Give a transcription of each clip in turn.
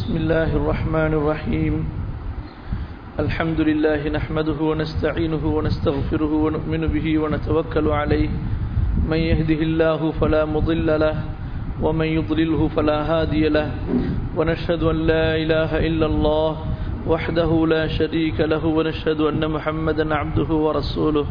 بسم الله الرحمن الرحيم الحمد لله نحمده ونستعينه ونستغفره ونؤمن به ونتوكل عليه من يهده الله فلا مضل له ومن يضلله فلا هادي له ونشهد أن لا إله إلا الله وحده لا شريك له ونشهد أن محمدا عبده ورسوله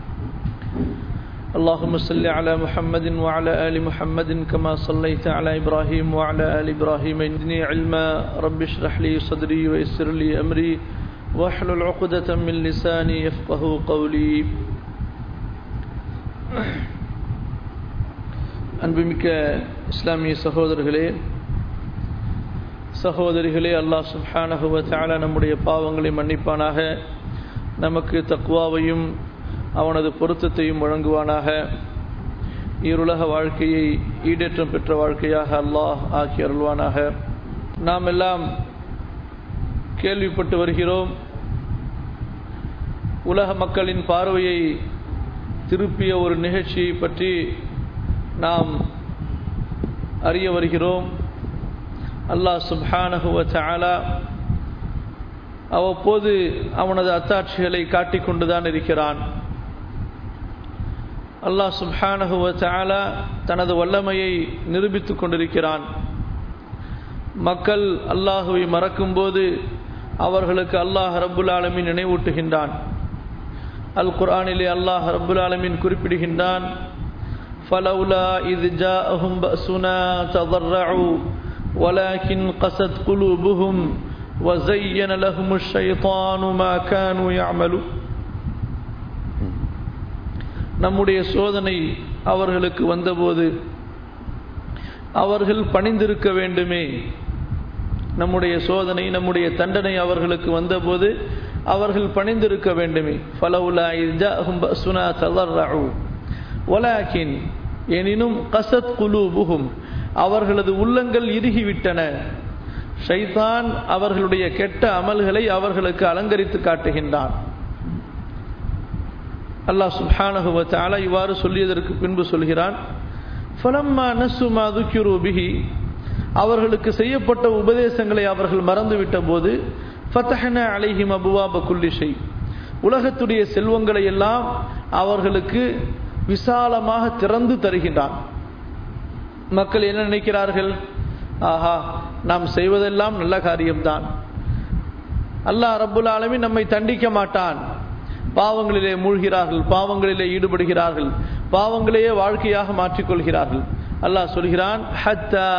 اللهم صل على محمد وعلى آل محمد كما صليت على إبراهيم وعلى آل إبراهيم إني علما رب اشرح لي صدري ويسر لي أمري واحلل عقدة من لساني يفقه قولي அன்புமிக்க இஸ்லாமிய சகோதரர்களே சகோதரிகளே அல்லாஹ் சுப்ஹானஹுவ தஆலா நம்முடைய பாவங்களை மன்னிப்பானாக நமக்கு தக்வாவையும் அவனது பொருத்தத்தையும் வழங்குவானாக ஈருலக வாழ்க்கையை ஈடேற்றம் பெற்ற வாழ்க்கையாக அல்லாஹ் ஆக்கி அருள்வானாக நாம் எல்லாம் கேள்விப்பட்டு வருகிறோம் உலக மக்களின் பார்வையை திருப்பிய ஒரு நிகழ்ச்சியை பற்றி நாம் அறிய வருகிறோம் அல்லாஹ் சுப்ஹானஹுவ தஆலா அவ்வப்போது அவனது அத்தாட்சிகளை காட்டிக் கொண்டுதான் இருக்கிறான் அல்லாஹ் சுப்ஹானஹுவ தஆலா தனது வல்லமையை நிரூபித்துக் கொண்டிருக்கிறான் மக்கள் அல்லாஹுவை மறக்கும்போது அவர்களுக்கு அல்லாஹ் ரப்புல் ஆலமின் நினைவூட்டுகின்றான் அல் குர்ஆனிலே அல்லாஹ் ரப்புல் ஆலமின் குறிப்பிடுகின்றான் فلولا إذ جاءهم بأسنا تضرعوا ولكن قست قلوبهم وزين لهم الشيطان ما كانوا يعملون நம்முடைய சோதனை அவர்களுக்கு வந்தபோது அவர்கள் பணிந்திருக்க வேண்டுமே நம்முடைய சோதனை நம்முடைய தண்டனை அவர்களுக்கு வந்தபோது அவர்கள் பணிந்திருக்க வேண்டுமே ஃபலவுலா இஜாஹும் பஸ்னா ததர்ரஉ வலாக்கின் எனினும் கசத் குலூபுகும் அவர்களது உள்ளங்கள் இறுகிவிட்டன ஷைதான் அவர்களுடைய கெட்ட அமல்களை அவர்களுக்கு அலங்கரித்து காட்டுகின்றான் அல்லாஹ் சுப்ஹானஹுவ தஆலா இவ்வாறு சொல்லியதற்கு பின்பு சொல்கிறான் ஃபலம்மா நசுமா துக்கிரு பிஹி அவர்களுக்கு செய்யப்பட்ட உபதேசங்களை அவர்கள் மறந்துவிட்ட போது ஃபத்தஹன அலைஹிம் அபுவாப குல்லி ஷை உலகத்துடைய செல்வங்களை எல்லாம் அவர்களுக்கு விசாலமாக திறந்து தருகின்றான் மக்கள் என்ன நினைக்கிறார்கள் ஆஹா நாம் செய்வதெல்லாம் நல்ல காரியம்தான் அல்லாஹ் ரப்புல் ஆலமீன் நம்மை தண்டிக்க மாட்டான் பாவங்களிலே மூழ்கிறார்கள் பாவங்களிலே ஈடுபடுகிறார்கள் பாவங்களையே வாழ்க்கையாக மாற்றிக்கொள்கிறார்கள் அல்லாஹ் சொல்கிறான் ஹத்தா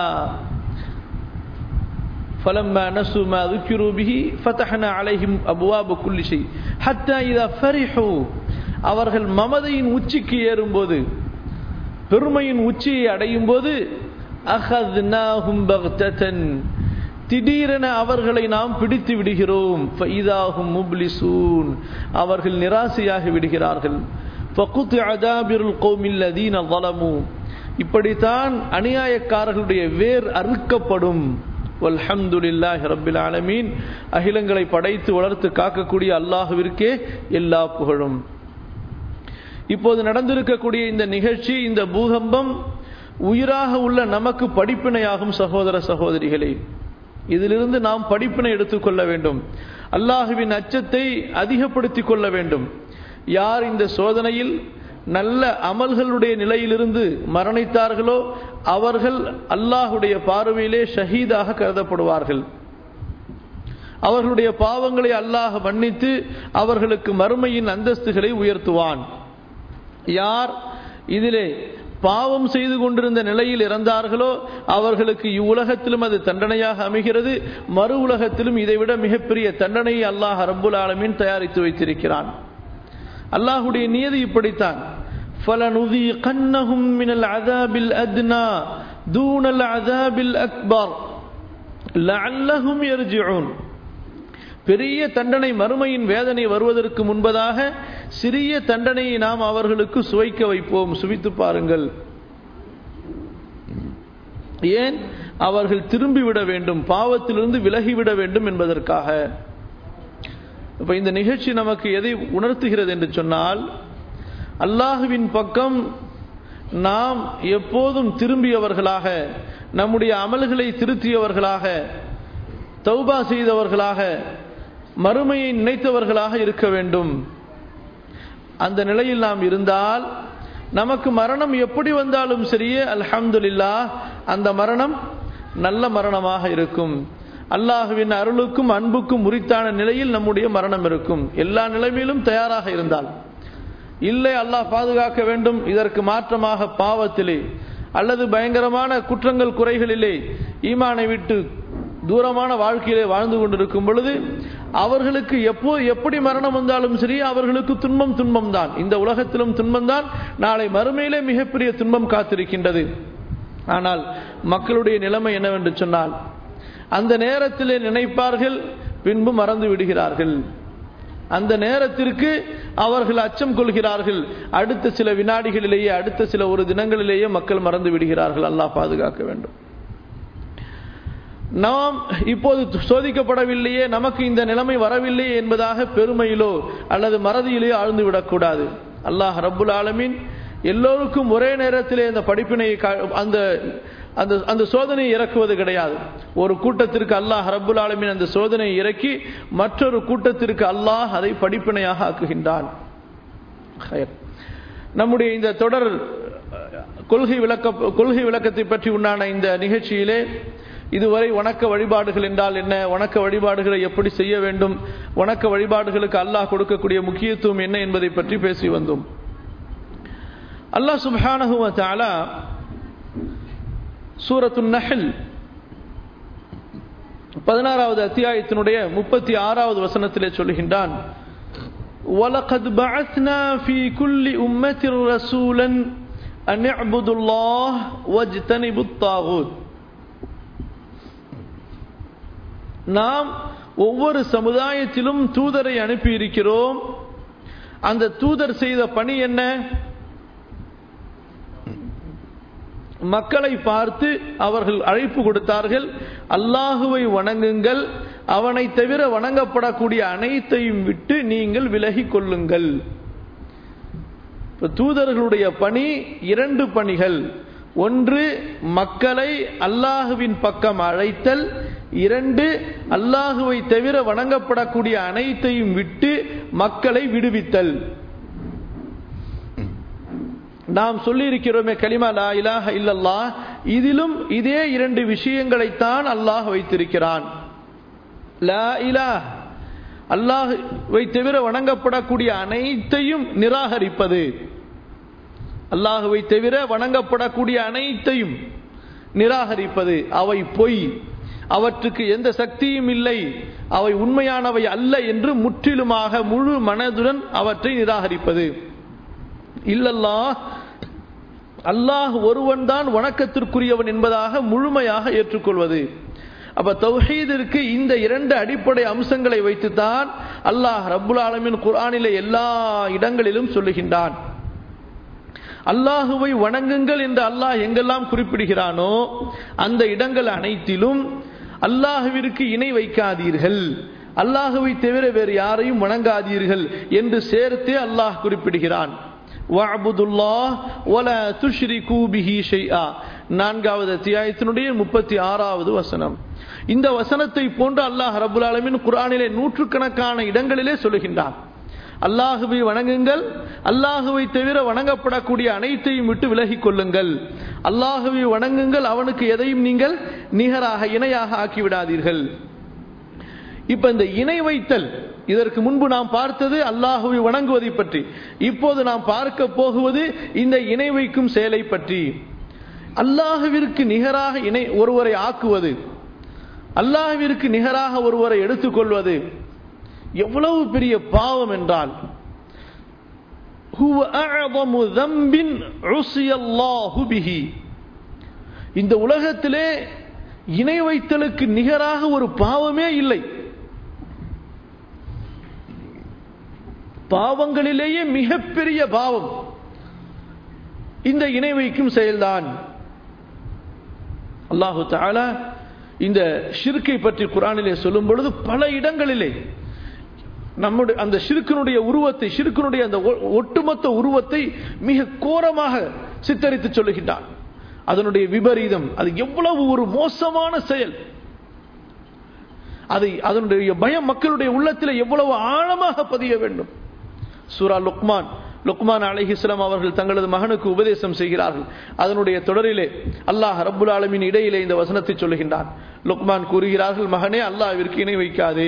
فلما نسوا ما ذكروا به فتحنا عليهم أبواب كل شيء حتى إذا فرحوا அவர்கள் மமதையின் உச்சிக்கு ஏறும்போது பெருமையின் உச்சியை அடையும் போது அஹத்னாஹும் பக்தன் திடீரென அவர்களை நாம் பிடித்து விடுகிறோம் ஃபைதாஹும் முப்லிசூன் அவர்கள் நிராசையாகி விடுகிறார்கள் ஃபகுத் அதாபிருல் கௌமில் லதீன ظلموا இப்படித்தான் அநியாயக்காரர்களுடைய வேர் அறுக்கப்படும் வல்ஹம்துலில்லாஹி ரப்பில் ஆலமீன் அகிலங்களை படைத்து வளர்த்து காக்கக்கூடிய அல்லாஹ்விற்கே எல்லா புகழும் இப்போது நடந்திருக்கக்கூடிய இந்த நிகழ்ச்சி இந்த பூகம்பம் உயிராக உள்ள நமக்கு படிப்பினையாகும் சகோதர சகோதரிகளே இதிலிருந்து நாம் படிப்பினை எடுத்துக்கொள்ள வேண்டும் அல்லாஹுவின் அச்சத்தை அதிகப்படுத்திக் கொள்ள வேண்டும் யார் இந்த சோதனையில் நல்ல அமல்களுடைய நிலையிலிருந்து மரணித்தார்களோ அவர்கள் அல்லாஹுடைய பார்வையிலே ஷஹீதாக கருதப்படுவார்கள் அவர்களுடைய பாவங்களை அல்லாஹ் மன்னித்து அவர்களுக்கு மறுமையின் அந்தஸ்துகளை உயர்த்துவான் யார் இதிலே பாவம் செய்து கொண்டிருந்த நிலையில் இறந்தார்களோ அவர்களுக்கு இவ்வுலகத்திலும் அது தண்டனையாக அமைகிறது மறு உலகத்திலும் இதைவிட மிகப்பெரிய தண்டனையை அல்லாஹ் ரப்புல் ஆலமீன் தயாரித்து வைத்திருக்கிறான் அல்லாஹுடைய நியதி இப்படித்தான் فَلَنُذِيقَنَّهُم مِّنَ الْعَذَابِ الْأَدْنَى دُونَ الْعَذَابِ الْأَكْبَرِ لَعَلَّهُمْ يَرْجِعُونَ பெரிய தண்டனை மறுமையின் வேதனை வருவதற்கு முன்பதாக சிறிய தண்டனையை நாம் அவர்களுக்கு சுவைக்க வைப்போம் சுவித்து பாருங்கள் ஏன் அவர்கள் திரும்பிவிட வேண்டும் பாவத்திலிருந்து விலகிவிட வேண்டும் என்பதற்காக இப்ப இந்த நிகழ்ச்சி நமக்கு எதை உணர்த்துகிறது என்று சொன்னால் அல்லாஹுவின் பக்கம் நாம் எப்போதும் திரும்பியவர்களாக நம்முடைய அமல்களை திருத்தியவர்களாக தௌபா செய்தவர்களாக மறுமையை நினைத்தவர்களாக இருக்க வேண்டும் அந்த நிலையில் நாம் இருந்தால் நமக்கு மரணம் எப்படி வந்தாலும் சரியே அல்ஹம்துலில்லா அந்த மரணம் நல்ல மரணமாக இருக்கும் அல்லாஹுவின் அருளுக்கும் அன்புக்கும் உரித்தான நிலையில் நம்முடைய மரணம் இருக்கும் எல்லா நிலைமையிலும் தயாராக இருந்தால் இல்லை அல்லாஹ் பாதுகாக்க வேண்டும் இதற்கு மாற்றமாக பாவத்திலே அல்லது பயங்கரமான குற்றங்கள் குறைகளிலே ஈமானை விட்டு தூரமான வாழ்க்கையிலே வாழ்ந்து கொண்டிருக்கும் பொழுது அவர்களுக்கு எப்போ எப்படி மரணம் வந்தாலும் சரி அவர்களுக்கு துன்பம் துன்பம் தான் இந்த உலகத்திலும் துன்பம் தான் நாளை மறுமையிலே மிகப்பெரிய துன்பம் காத்திருக்கின்றது ஆனால் மக்களுடைய நிலைமை என்னவென்று சொன்னால் அந்த நேரத்திலே நினைப்பார்கள் பின்பு மறந்து விடுகிறார்கள் அந்த நேரத்திற்கு அவர்கள் அச்சம் கொள்கிறார்கள் அடுத்த சில வினாடிகளிலேயே அடுத்த சில ஒரு தினங்களிலேயே மக்கள் மறந்து விடுகிறார்கள் அல்லாஹ் பாதுகாக்க வேண்டும் நாம் இப்போது சோதிக்கப்படவில்லையே நமக்கு இந்த நிலைமை வரவில்லையே என்பதாக பெருமையிலோ அல்லது மறதியிலேயோ ஆழ்ந்து விடக்கூடாது அல்லாஹ் ரப்புல் ஆலமீன் எல்லோருக்கும் ஒரே நேரத்திலே அந்த படிப்பினை அந்த அந்த அந்த சோதனையை இறக்குவது கிடையாது ஒரு கூட்டத்திற்கு அல்லாஹ் ரப்புல் ஆலமீன் அந்த சோதனையை இறக்கி மற்றொரு கூட்டத்திற்கு அல்லாஹ் அதை படிப்பினையாக ஆக்குகின்றான் நம்முடைய இந்த தொடர் கொள்கை விளக்க கொள்கை விளக்கத்தை பற்றி உண்டான இந்த நிகழ்ச்சியிலே இதுவரை வணக்க வழிபாடுகள் என்றால் என்ன வணக்க வழிபாடுகளை எப்படி செய்ய வேண்டும் வணக்க வழிபாடுகளுக்கு அல்லாஹ் கொடுக்கக்கூடிய முக்கியத்துவம் என்ன என்பதை பற்றி பேசி வந்தோம் அல்லாஹ் சுப்ஹானஹு தாலா சூரத்து நஹல் பதினாறாவது அத்தியாயத்தினுடைய முப்பத்தி ஆறாவது வசனத்திலே சொல்லுகின்றான் وَلَقَدْ بَعَثْنَا فِي كُلِّ أُمَّةٍ رَسُولًا أَنِ اعْبُدُوا اللَّهَ وَاجْتَنِبُوا الطَّاغُوتَ நாம் ஒவ்வொரு சமுதாயத்திலும் தூதரை அனுப்பி இருக்கிறோம் அந்த தூதர் செய்த பணி என்ன மக்களை பார்த்து அவர்கள் அழைப்பு கொடுத்தார்கள் அல்லாஹுவை வணங்குங்கள் அவனை தவிர வணங்கப்படக்கூடிய அனைத்தையும் விட்டு நீங்கள் விலகி கொள்ளுங்கள் தூதர்களுடைய பணி இரண்டு பணிகள் ஒன்று மக்களை அல்லாஹுவின் பக்கம் அழைத்தல் இரண்டு அல்லாஹுவை தவிர வணங்கப்படக்கூடிய அனைத்தையும் விட்டு மக்களை விடுவித்தல் நாம் சொல்லியிருக்கிறோமே கலிமா லா இலாஹ இல்லல்லா இதிலும் இதே இரண்டு விஷயங்களைத்தான் அல்லாஹ் வைத்திருக்கிறான் லா இலாஹ் அல்லாஹுவை தவிர வணங்கப்படக்கூடிய அனைத்தையும் நிராகரிப்பது அல்லாஹுவை தவிர வணங்கப்படக்கூடிய அனைத்தையும் நிராகரிப்பது அவை பொய் அவற்றுக்கு எந்த சக்தியும் இல்லை அவை உண்மையானவை அல்ல என்று முற்றிலுமாக முழு மனதுடன் அவற்றை நிராகரிப்பது இல்லல்லா அல்லாஹ் ஒருவன் தான் வணக்கத்திற்குரியவன் என்பதாக முழுமையாக ஏற்றுக்கொள்வது அப்ப தௌஹீதிற்கு இந்த இரண்டு அடிப்படை அம்சங்களை வைத்துத்தான் அல்லாஹ் ரப்புல் ஆலமின் குர்ஆனிலே எல்லா இடங்களிலும் சொல்லுகின்றான் அல்லாஹுவை வணங்குங்கள் என்று அல்லாஹ் எங்கெல்லாம் குறிப்பிடுகிறானோ அந்த இடங்கள் அனைத்திலும் அல்லாஹுவிற்கு இணை வைக்காதீர்கள் அல்லாஹுவை தவிர வேறு யாரையும் வணங்காதீர்கள் என்று சேர்த்தே அல்லாஹ் குறிப்பிடுகிறான் நான்காவது அத்தியாயத்தினுடைய முப்பத்தி ஆறாவது வசனம் இந்த வசனத்தை போன்று அல்லாஹ் ரபுல் ஆலமின் குரானிலே நூற்றுக்கணக்கான இடங்களிலே சொல்லுகின்றான் அல்லாஹுவை வணங்குங்கள் அல்லாஹுவை தவிர வணங்கப்படக்கூடிய அனைத்தையும் விட்டு விலகிக் கொள்ளுங்கள் அல்லாஹுவை வணங்குங்கள் அவனுக்கு எதையும் நீங்கள் நிகராக இணையாக ஆக்கிவிடாதீர்கள் இப்ப இந்த இணை வைத்தல் இதற்கு முன்பு நாம் பார்த்தது அல்லாஹுவை வணங்குவதை பற்றி இப்போது நாம் பார்க்க போகுவது இந்த இணை வைக்கும் செயலை பற்றி அல்லாஹுவிற்கு நிகராக இணை ஒருவரை ஆக்குவது அல்லாஹுவிற்கு நிகராக ஒருவரை எடுத்துக்கொள்வது எவ்வளவு பெரிய பாவம் என்றால் இந்த உலகத்திலே இணை வைத்தலுக்கு நிகராக ஒரு பாவமே இல்லை பாவங்களிலேயே மிகப்பெரிய பாவம் இந்த இணை வைக்கும் செயல்தான் அல்லாஹு தாலா இந்த ஷிர்கை பற்றி குரானிலே சொல்லும் பொழுது பல இடங்களிலே நம்முடைய அந்த ஷிருக்கினுடைய உருவத்தை ஷிருக்கினுடைய அந்த ஒட்டுமொத்த உருவத்தை மிக கோரமாக சித்தரித்து சொல்லுகின்றான் அதனுடைய விபரீதம் அது எவ்வளவு ஒரு மோசமான செயல் அதை அதனுடைய பயம் மக்களுடைய உள்ளத்தில் எவ்வளவு ஆழமாக பதிய வேண்டும் சூரா லுக்மான் லுக்மான் அலிஹிஸ்லாம் அவர்கள் தங்களது மகனுக்கு உபதேசம் செய்கிறார்கள் அதனுடைய தொடரிலே அல்லாஹ் ரப்புல் ஆலமின் இடையிலே இந்த வசனத்தை சொல்லுகின்றான் லுக்மான் கூறுகிறார்கள் மகனே அல்லாஹ்விற்கு இணை வைக்காதே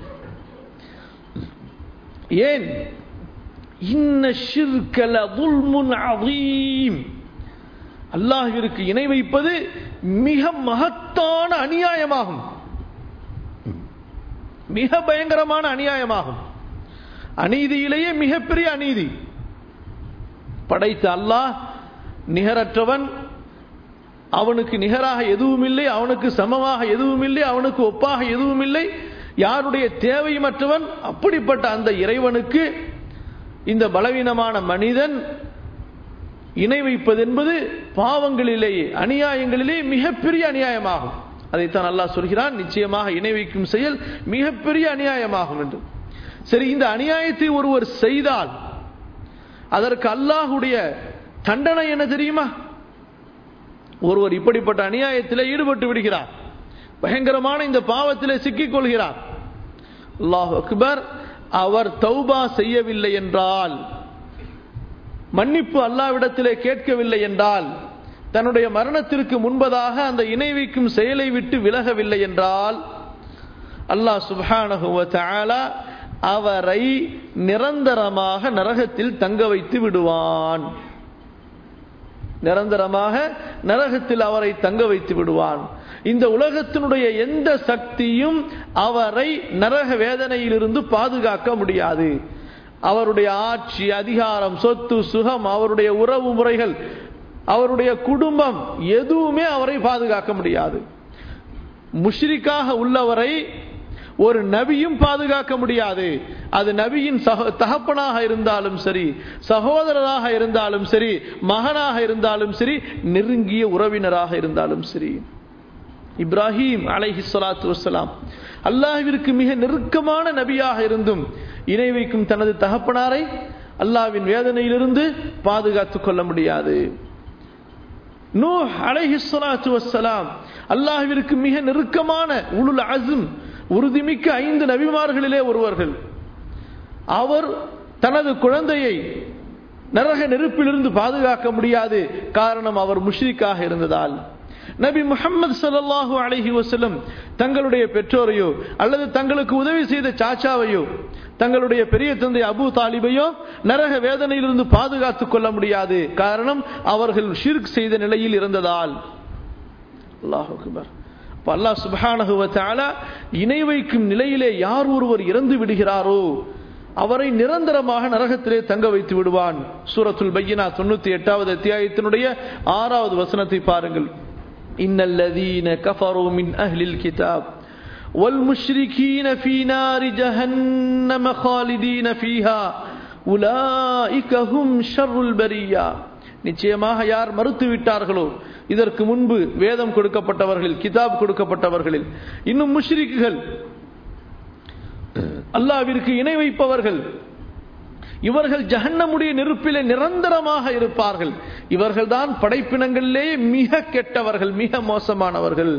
ஏன் இன்ன ஷிர்கல துல்முன் அதீம் அல்லாஹ்விற்கு இணை வைப்பது மிக மகத்தான அநியாயமாகும் மிக பயங்கரமான அநியாயமாகும் அநீதியிலேயே மிகப்பெரிய அநீதி படைத்த அல்லாஹ் நிகரற்றவன் அவனுக்கு நிகராக எதுவும் இல்லை அவனுக்கு சமமாக எதுவும் இல்லை அவனுக்கு ஒப்பாக எதுவும் இல்லை யாருடைய தேவையமற்றவன் அப்படிப்பட்ட அந்த இறைவனுக்கு இந்த பலவீனமான மனிதன் இணை வைப்பது என்பது பாவங்களிலேயே அநியாயங்களிலே மிகப்பெரிய அநியாயமாகும் அதைத்தான் அல்லாஹ் சொல்கிறான் நிச்சயமாக இணை வைக்கும் செயல் மிகப்பெரிய அநியாயமாகும் என்று சரி இந்த அநியாயத்தை ஒருவர் செய்தால் அதற்கு அல்லாஹுடைய தண்டனை என்ன தெரியுமா ஒருவர் இப்படிப்பட்ட அநியாயத்தில் ஈடுபட்டு விடுகிறார் பயங்கரமான இந்த பாவத்தில் சிக்கிக் கொள்கிறார் அல்லாஹ் அக்பர் அவர் தௌபா செய்யவில்லை என்றால் மன்னிப்பு அல்லாவிடத்திலே கேட்கவில்லை என்றால் தன்னுடைய மரணத்திற்கு முன்பதாக அந்த இணை வைக்கும் செயலை விட்டு விலகவில்லை என்றால் அல்லாஹ் சுபானகுவ அவரை நிரந்தரமாக நரகத்தில் தங்க வைத்து விடுவான் நிரந்தரமாக நரகத்தில் அவரை தங்க வைத்து விடுவான் இந்த உலகத்தினுடைய எந்த சக்தியும் அவரை நரக வேதனையிலிருந்து பாதுகாக்க முடியாது அவருடைய ஆட்சி அதிகாரம் சொத்து சுகம் அவருடைய உறவு முறைகள் அவருடைய குடும்பம் எதுவுமே அவரை பாதுகாக்க முடியாது முஷ்ரிக்காக உள்ளவரை ஒரு நபியும் பாதுகாக்க முடியாது அது நபியின் தகப்பனாக இருந்தாலும் சரி சகோதரராக இருந்தாலும் சரி மகனாக இருந்தாலும் சரி நெருங்கிய உறவினராக இருந்தாலும் சரி இப்ராஹிம் அலைஹி சலாத்து வசலாம் அல்லாஹிற்கு மிக நெருக்கமான நபியாக இருந்தும் இணை வைக்கும் தனது தகப்பனாரை அல்லாவின் வேதனையிலிருந்து பாதுகாத்துக் கொள்ள முடியாது நூ அலைஹி சலாத்து வசலாம் அல்லாஹிற்கு மிக நெருக்கமான உளுல் அசும் உறுதிமிக்க ஐந்து நபிமார்களிலே ஒருவர்கள் அவர் தனது குழந்தையை நரக நெருப்பிலிருந்து பாதுகாக்க முடியாது காரணம் அவர் முஷ்ரிக்காக இருந்ததால் நபி முகமது சல்லாஹூ அலஹி வசலம் தங்களுடைய பெற்றோரையோ அல்லது தங்களுக்கு உதவி செய்த சாச்சாவையோ தங்களுடைய பெரிய தந்தை அபு தாலிபையோ நரக வேதனையிலிருந்து பாதுகாத்துக் கொள்ள முடியாது காரணம் அவர்கள் ஷிர்க் செய்த நிலையில் இருந்ததால் அல்லாஹ் அக்பர் அல்லாஹ் சுபானகுவத்தால இணை வைக்கும் நிலையிலே யார் ஒருவர் இறந்து விடுகிறாரோ அவரை நிரந்தரமாக நரகத்திலே தங்க வைத்து விடுவான் சூரத்துல் பையனா தொண்ணூத்தி எட்டாவது அத்தியாயத்தினுடைய ஆறாவது வசனத்தை பாருங்கள் இன்னல்லதீன கஃபரு மின் அஹ்லில் கிதாப் والمشركين في نار جهنم خالدين فيها أولئك هم شر البرية நிச்சயமாக யார் மறுத்து விட்டார்களோ இதற்கு முன்பு வேதம் கொடுக்கப்பட்டவர்கள் கிதாப் கொடுக்கப்பட்டவர்களில் இன்னும் முஷ்ரிக்குகள் அல்லாவிற்கு இணை வைப்பவர்கள் இவர்கள் ஜஹன்னமுடைய நெருப்பிலே நிரந்தரமாக இருப்பார்கள் இவர்கள் தான் படைப்பினங்களிலே மிக கெட்டவர்கள் மிக மோசமானவர்கள்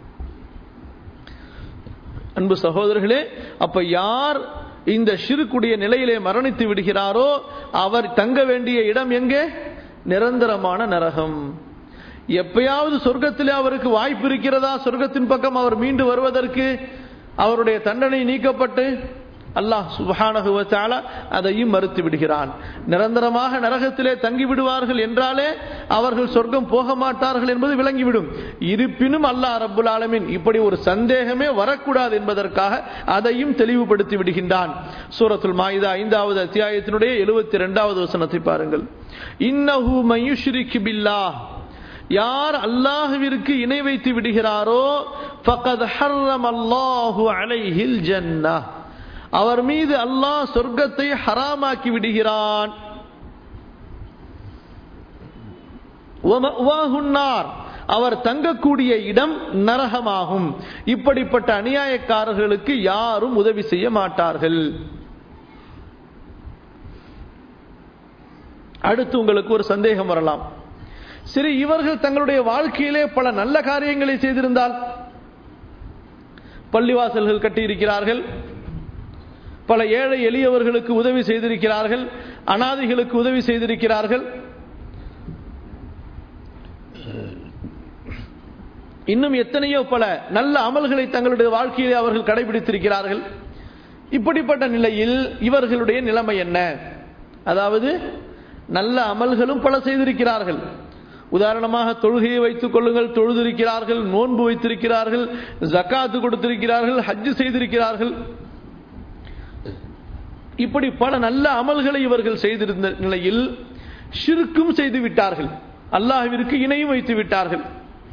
அன்பு சகோதரர்களே அப்ப யார் இந்த சிறுக்குடைய நிலையிலே மரணித்து விடுகிறாரோ அவர் தங்க வேண்டிய இடம் எங்கே நிரந்தரமான நரகம் எப்பயாவது சொர்க்கத்திலே அவருக்கு வாய்ப்பு இருக்கிறதா சொர்க்கத்தின் பக்கம் அவர் மீண்டு வருவதற்கு அவருடைய தண்டனை நீக்கப்பட்டு அல்லாஹ் சுபஹானகுவத்தால அதையும் மறுத்து விடுகிறான் நிரந்தரமாக நரகத்திலே தங்கி விடுவார்கள் என்றாலே அவர்கள் சொர்க்கம் போக மாட்டார்கள் என்பது விளங்கிவிடும் இருப்பினும் அல்லாஹ் ரப்புல் ஆலமின் இப்படி ஒரு சந்தேகமே வரக்கூடாது என்பதற்காக அதையும் தெளிவுபடுத்தி விடுகின்றான் சூரத்துல் மாயுதா ஐந்தாவது அத்தியாயத்தினுடைய எழுபத்தி இரண்டாவது வசனத்தை பாருங்கள் இன்னஹு மயுஷ்ரிக்கு பில்லாஹ் யார் அல்லாஹுவிற்கு இணை வைத்து விடுகிறாரோ ஃபகத் ஹர்ரம் அல்லாஹு அலைஹில் ஜன்னா அவர் மீது அல்லாஹ் சொர்க்கத்தை ஹராமாக்கி விடுகிறான் அவர் தங்கக்கூடிய இடம் நரகமாகும் இப்படிப்பட்ட அநியாயக்காரர்களுக்கு யாரும் உதவி செய்ய மாட்டார்கள் அடுத்து உங்களுக்கு ஒரு சந்தேகம் வரலாம் சரி இவர்கள் தங்களுடைய வாழ்க்கையிலே பல நல்ல காரியங்களை செய்திருந்தால் பள்ளிவாசல்கள் கட்டியிருக்கிறார்கள் பல ஏழை எளியவர்களுக்கு உதவி செய்திருக்கிறார்கள் அனாதைகளுக்கு உதவி செய்திருக்கிறார்கள் இன்னும் எத்தனையோ பல நல்ல அமல்களை தங்களுடைய வாழ்க்கையிலே அவர்கள் கடைபிடித்திருக்கிறார்கள் இப்படிப்பட்ட நிலையில் இவர்களுடைய நிலைமை என்ன அதாவது நல்ல அமல்களும் பல செய்திருக்கிறார்கள் உதாரணமாக தொழுகையை வைத்துக் கொள்ளுங்கள் தொழுதிருக்கிறார்கள் நோன்பு வைத்திருக்கிறார்கள் ஜக்காத்து கொடுத்திருக்கிறார்கள் ஹஜ்ஜு செய்திருக்கிறார்கள் இப்படி பல நல்ல அமல்களை இவர்கள் செய்திருந்த நிலையில் ஷிருக்கும் செய்து விட்டார்கள் அல்லாஹ்விற்கு இணையும் வைத்து விட்டார்கள்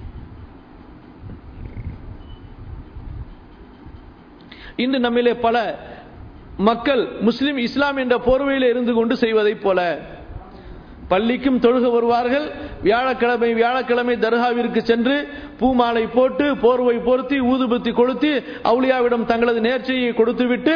இன்று நம்மிலே பல மக்கள் முஸ்லிம் இஸ்லாம் என்ற போர்வையில் இருந்து கொண்டு செய்வதைப் போல பள்ளிக்கும் தொழுக வருவார்கள் வியாழக்கிழமை வியாழக்கிழமை தர்காவிற்கு சென்று பூமாலை போட்டு போர்வை பொருத்தி ஊதுபத்தி கொளுத்தி அவுளியாவிடம் தங்களது நேர்ச்சியை கொடுத்துவிட்டு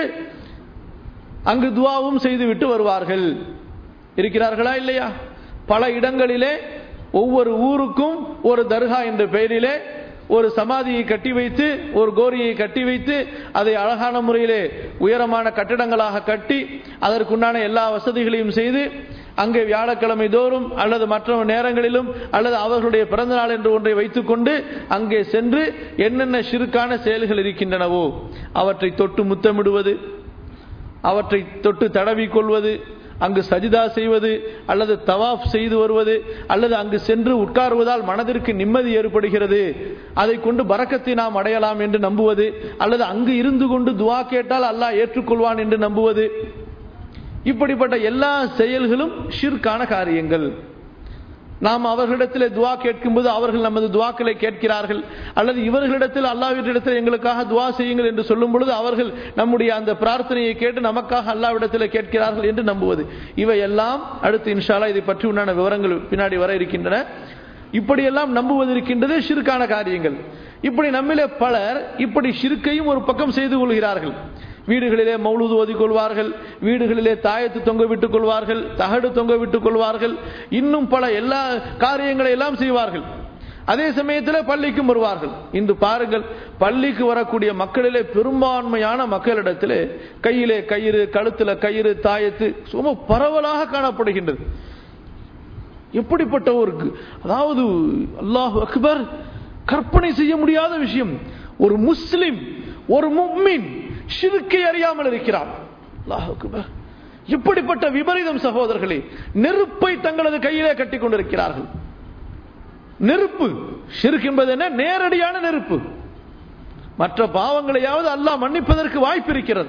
அங்கு துவாவும் செய்துவிட்டு வருவார்கள் இருக்கிறார்களா இல்லையா பல இடங்களிலே ஒவ்வொரு ஊருக்கும் ஒரு தர்கா என்ற பெயரிலே ஒரு சமாதியை கட்டி வைத்து ஒரு கோரியை கட்டி வைத்து அதை அழகான முறையிலே உயரமான கட்டிடங்களாக கட்டி அதற்குண்டான எல்லா வசதிகளையும் செய்து அங்கே வியாழக்கிழமை தோறும் அல்லது மற்ற நேரங்களிலும் அல்லது அவர்களுடைய பிறந்த நாள் என்று ஒன்றை வைத்துக்கொண்டு அங்கே சென்று என்னென்ன சிறுக்கான செயல்கள் இருக்கின்றனவோ அவற்றை தொட்டு முத்தமிடுவது அவற்றை தொட்டு தடவிக் கொள்வது அங்கு சஜிதா செய்வது அல்லது தவாஃப் செய்து வருவது அல்லது அங்கு சென்று உட்காருவதால் மனதிற்கு நிம்மதி ஏற்படுகிறது அதை கொண்டு பறக்கத்தை நாம் அடையலாம் என்று நம்புவது அல்லது அங்கு இருந்து கொண்டு துவா கேட்டால் அல்லாஹ் ஏற்றுக்கொள்வான் என்று நம்புவது இப்படிப்பட்ட எல்லா செயல்களும் ஷிர்கான காரியங்கள் நாம் அவர்களிடத்தில் துவா கேட்கும்போது அவர்கள் நமது துவாக்களை கேட்கிறார்கள் அல்லது இவர்களிடத்தில் அல்லாவிடத்தில் எங்களுக்காக துவா செய்யுங்கள் என்று சொல்லும் பொழுது அவர்கள் நம்முடைய அந்த பிரார்த்தனையை கேட்டு நமக்காக அல்லாவிடத்தில் கேட்கிறார்கள் என்று நம்புவது இவையெல்லாம் அடுத்து இன்ஷாலா இதை பற்றி உண்டான விவரங்கள் பின்னாடி வர இருக்கின்றன இப்படியெல்லாம் நம்புவது இருக்கின்றது ஷிருக்கான காரியங்கள் இப்படி நம்மிலே பலர் இப்படி ஷிருக்கையும் ஒரு பக்கம் செய்து கொள்கிறார்கள் வீடுகளிலே மௌலுது ஓதிக் கொள்வார்கள் வீடுகளிலே தாயத்து தொங்க விட்டுக் கொள்வார்கள் தகடு தொங்க விட்டுக் கொள்வார்கள் இன்னும் பல எல்லா காரியங்களை எல்லாம் செய்வார்கள் அதே சமயத்தில் பள்ளிக்கும் வருவார்கள் இன்று பாருங்கள் பள்ளிக்கு வரக்கூடிய மக்களிலே பெரும்பான்மையான மக்களிடத்திலே கையிலே கயிறு கழுத்துல கயிறு தாயத்து சும்மா பரவலாக காணப்படுகின்றது எப்படிப்பட்ட ஒரு அதாவது அல்லாஹ் அக்பர் கற்பனை செய்ய முடியாத விஷயம் ஒரு முஸ்லிம் ஒரு முக்மின் ஷிருக்கை அறியாமல் இருக்கிறார் அல்லாஹ் அக்பர் இப்படிப்பட்ட விபரீதம் சகோதரர்களே நெருப்பை தங்களது கையிலே கட்டி கொண்டிருக்கிறார்கள் நெருப்பு ஷிர்க் என்பது என்ன நேரடியான நெருப்பு மற்ற பாவங்களையாவது அல்லாஹ் மன்னிப்பதற்கு வாய்ப்பு இருக்கிறது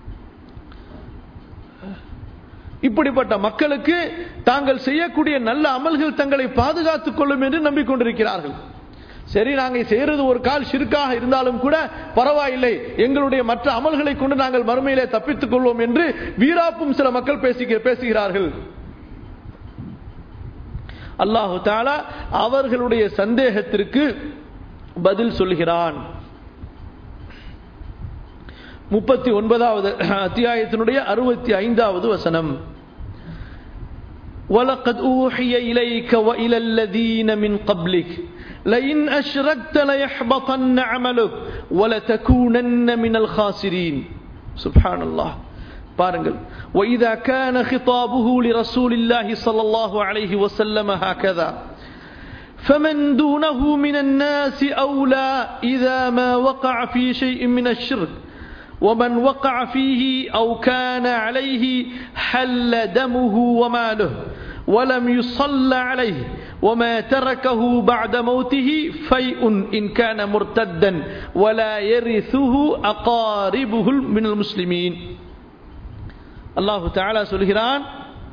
இப்படிப்பட்ட மக்களுக்கு தாங்கள் செய்யக்கூடிய நல்ல அமல்கள் தங்களை பாதுகாத்துக் கொள்ளும் என்று நம்பிக்கொண்டிருக்கிறார்கள் சரி நாங்கள் செய்யறது ஒரு கால் சிறுக்காக இருந்தாலும் கூட பரவாயில்லை எங்களுடைய மற்ற அமல்களை கொண்டு நாங்கள் மறுமையிலே தப்பித்துக் கொள்வோம் என்று வீராப்பும் சில மக்கள் பேசுகிறார்கள் அல்லாஹு தாலா அவர்களுடைய சந்தேகத்திற்கு பதில் சொல்கிறான் முப்பத்தி ஒன்பதாவது அத்தியாயத்தினுடைய அறுபத்தி ஐந்தாவது வசனம் وَلَقَدْ أُوحِيَ إِلَيْكَ وَإِلَى الَّذِينَ مِنْ قَبْلِكَ لئن أشركت ليحبطن عملك ولتكونن من الخاسرين سبحان الله பாருங்கள் وإذا كان خطابه لرسول الله صلى الله عليه وسلم هكذا فمن دونه من الناس أولى إذا ما وقع في شيء من الشرك ومن وقع فيه أو كان عليه حل دمه وماله ولم يصلى عليه وما تركه بعد موته فيء إن كان مرتدا ولا يرثه أقاربه من المسلمين الله تعالى சொல்கிறான்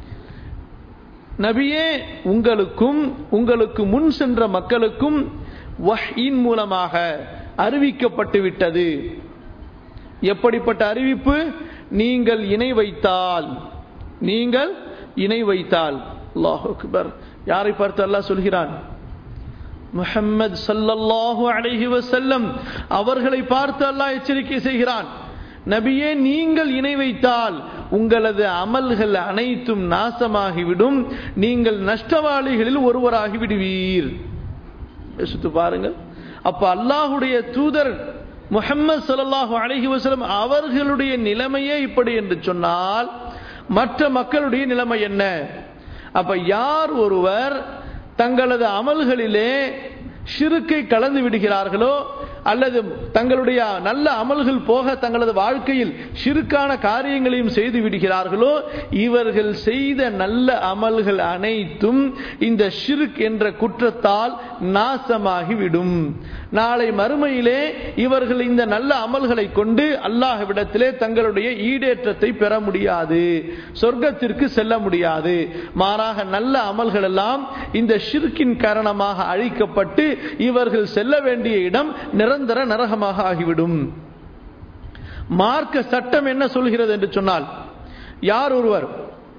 நபியே உங்களுக்கும் உங்களுக்கு முன் சென்ற மக்களுக்கும் வஹ்யின் மூலமாக அறிவிக்கப்பட்டு விட்டது எப்படிப்பட்ட அறிவிப்பு நீங்கள் இணை வைத்தால் நீங்கள் இணை வைத்தால் அல்லாஹ் அக்பர் யாரை பார்த்து அல்லாஹ் சொல்கிறான் முஹம்மது சல்லல்லாஹு அலைஹி வஸல்லம் அவர்களை பார்த்து அல்லாஹ் எச்சரிக்கை செய்கிறான் நபியே நீங்கள் இணை வைத்தால் உங்களது அமல்கள் அனைத்தும் நாசமாகிவிடும் நீங்கள் நஷ்டவாளிகளில் ஒருவராகி விடுவீர் யோசித்து பாருங்கள் அப்ப அல்லாஹுடைய தூதர் முஹம்மது ஸல்லல்லாஹு அலைஹி வஸல்லம் அவர்களுடைய நிலைமையே இப்படி என்று சொன்னால் மற்ற மக்களுடைய நிலைமை என்ன அப்ப யார் ஒருவர் தங்களது அமல்களிலே ஷிருக்கை கலந்து விடுகிறார்களோ அல்லது தங்களுடைய நல்ல அமல்கள் போக தங்களது வாழ்க்கையில் ஷிருக்கான காரியங்களையும் செய்து விடுகிறார்களோ இவர்கள் செய்த நல்ல அமல்கள் அனைத்தும் இந்த ஷிருக் என்ற குற்றத்தால் நாசமாகிவிடும் நாளை மறுமையிலே இவர்கள் இந்த நல்ல அமல்களை கொண்டு அல்லாஹ்விடத்திலே தங்களுடைய ஈடேற்றத்தை பெற முடியாது சொர்க்கத்திற்கு செல்ல முடியாது மாறாக நல்ல அமல்கள் எல்லாம் இந்த ஷிர்கின் காரணமாக அழிக்கப்பட்டு இவர்கள் செல்ல வேண்டிய இடம் நிரந்தர நரகமாக ஆகிவிடும் மார்க்க சட்டம் என்ன சொல்கிறது என்று சொன்னால் யார் ஒருவர்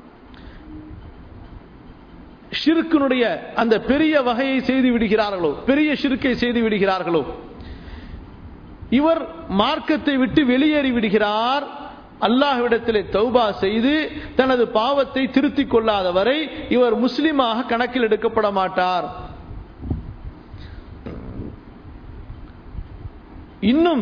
ஷிருக்கினுடைய அந்த பெரிய வகையை செய்து விடுகிறார்களோ பெரிய ஷிருக்கை செய்து விடுகிறார்களோ இவர் மார்க்கத்தை விட்டு வெளியேறி விடுகிறார் அல்லாஹ்விடத்திலே தௌபா செய்து தனது பாவத்தை திருத்திக் கொள்ளாதவரை இவர் முஸ்லிமாக கணக்கில் எடுக்கப்பட மாட்டார் இன்னும்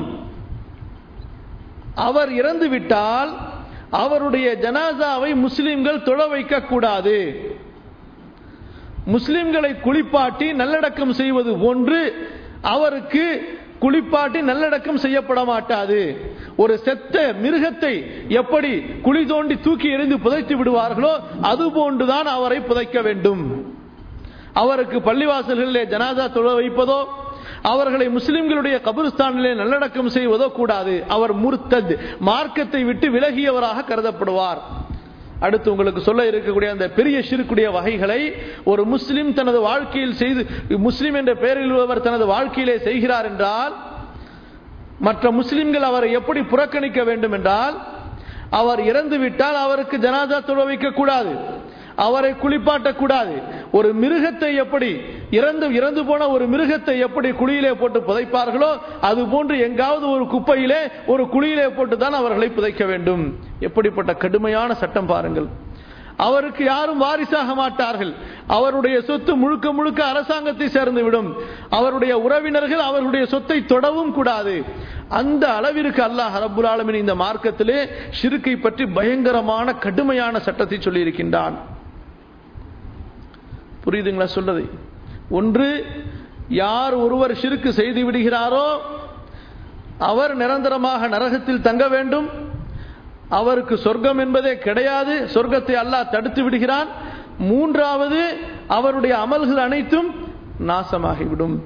அவர் இறந்து விட்டால் அவருடைய ஜனாசாவை முஸ்லிம்கள் தொழ வைக்க கூடாது முஸ்லிம்களை குளிப்பாட்டி நல்லடக்கம் செய்வது போன்று அவருக்கு குளிப்பாட்டி நல்லடக்கம் செய்யப்பட மாட்டாது ஒரு செத்த மிருகத்தை எப்படி குழி தோண்டி தூக்கி எறிந்து புதைத்து விடுவார்களோ அது போன்றுதான் அவரை புதைக்க வேண்டும் அவருக்கு பள்ளிவாசல்களிலே ஜனாதா தொழ வைப்பதோ அவர்களை முஸ்லிம்களுடைய கபிரிஸ்தானிலே நல்லடக்கம் செய்வதோ கூடாது அவர் முர்த்தத் மார்க்கத்தை விட்டு விலகியவராக கருதப்படுவார் அடுத்து உங்களுக்கு சொல்ல இருக்கக்கூடிய அந்த பெரிய ஷிருக்குடைய வகைகளை ஒரு முஸ்லிம் தனது வாழ்க்கையில் செய்து முஸ்லிம் என்ற பெயரில் உள்ளவர் தனது வாழ்க்கையிலே செய்கிறார் என்றால் மற்ற முஸ்லிம்கள் அவரை எப்படி புறக்கணிக்க வேண்டும் என்றால் அவர் இறந்து விட்டால் அவருக்கு ஜனாதா தொழ வைக்க கூடாது அவரை குளிப்பாட்டக்கூடாது ஒரு மிருகத்தை எப்படி இறந்து இறந்து போன ஒரு மிருகத்தை எப்படி குழியிலே போட்டு புதைப்பார்களோ அது போன்று எங்காவது ஒரு குப்பையிலே ஒரு குழியிலே போட்டு தான் அவர்களை புதைக்க வேண்டும் எப்படிப்பட்ட கடுமையான சட்டம் பாருங்கள் அவருக்கு யாரும் வாரிசாக மாட்டார்கள் அவருடைய சொத்து முழுக்க முழுக்க அரசாங்கத்தை சேர்ந்துவிடும் அவருடைய உறவினர்கள் அவருடைய சொத்தை தொடவும் கூடாது அந்த அளவிற்கு அல்லாஹ் ரபுல் ஆலமின் இந்த மார்க்கத்திலே ஷிருக்கை பற்றி பயங்கரமான கடுமையான சட்டத்தை சொல்லியிருக்கின்றான் புரியுதுங்களா சொல்றது ஒன்று யார் ஒருவர் ஷிருக்கு செய்து விடுகிறாரோ அவர் நிரந்தரமாக நரகத்தில் தங்க வேண்டும் அவருக்கு சொர்க்கம் என்பதே கிடையாது சொர்க்கத்தை அல்லாஹ் தடுத்து விடுகிறான் மூன்றாவது அவருடைய அமல்கள் அனைத்தும் நாசமாகிவிடும்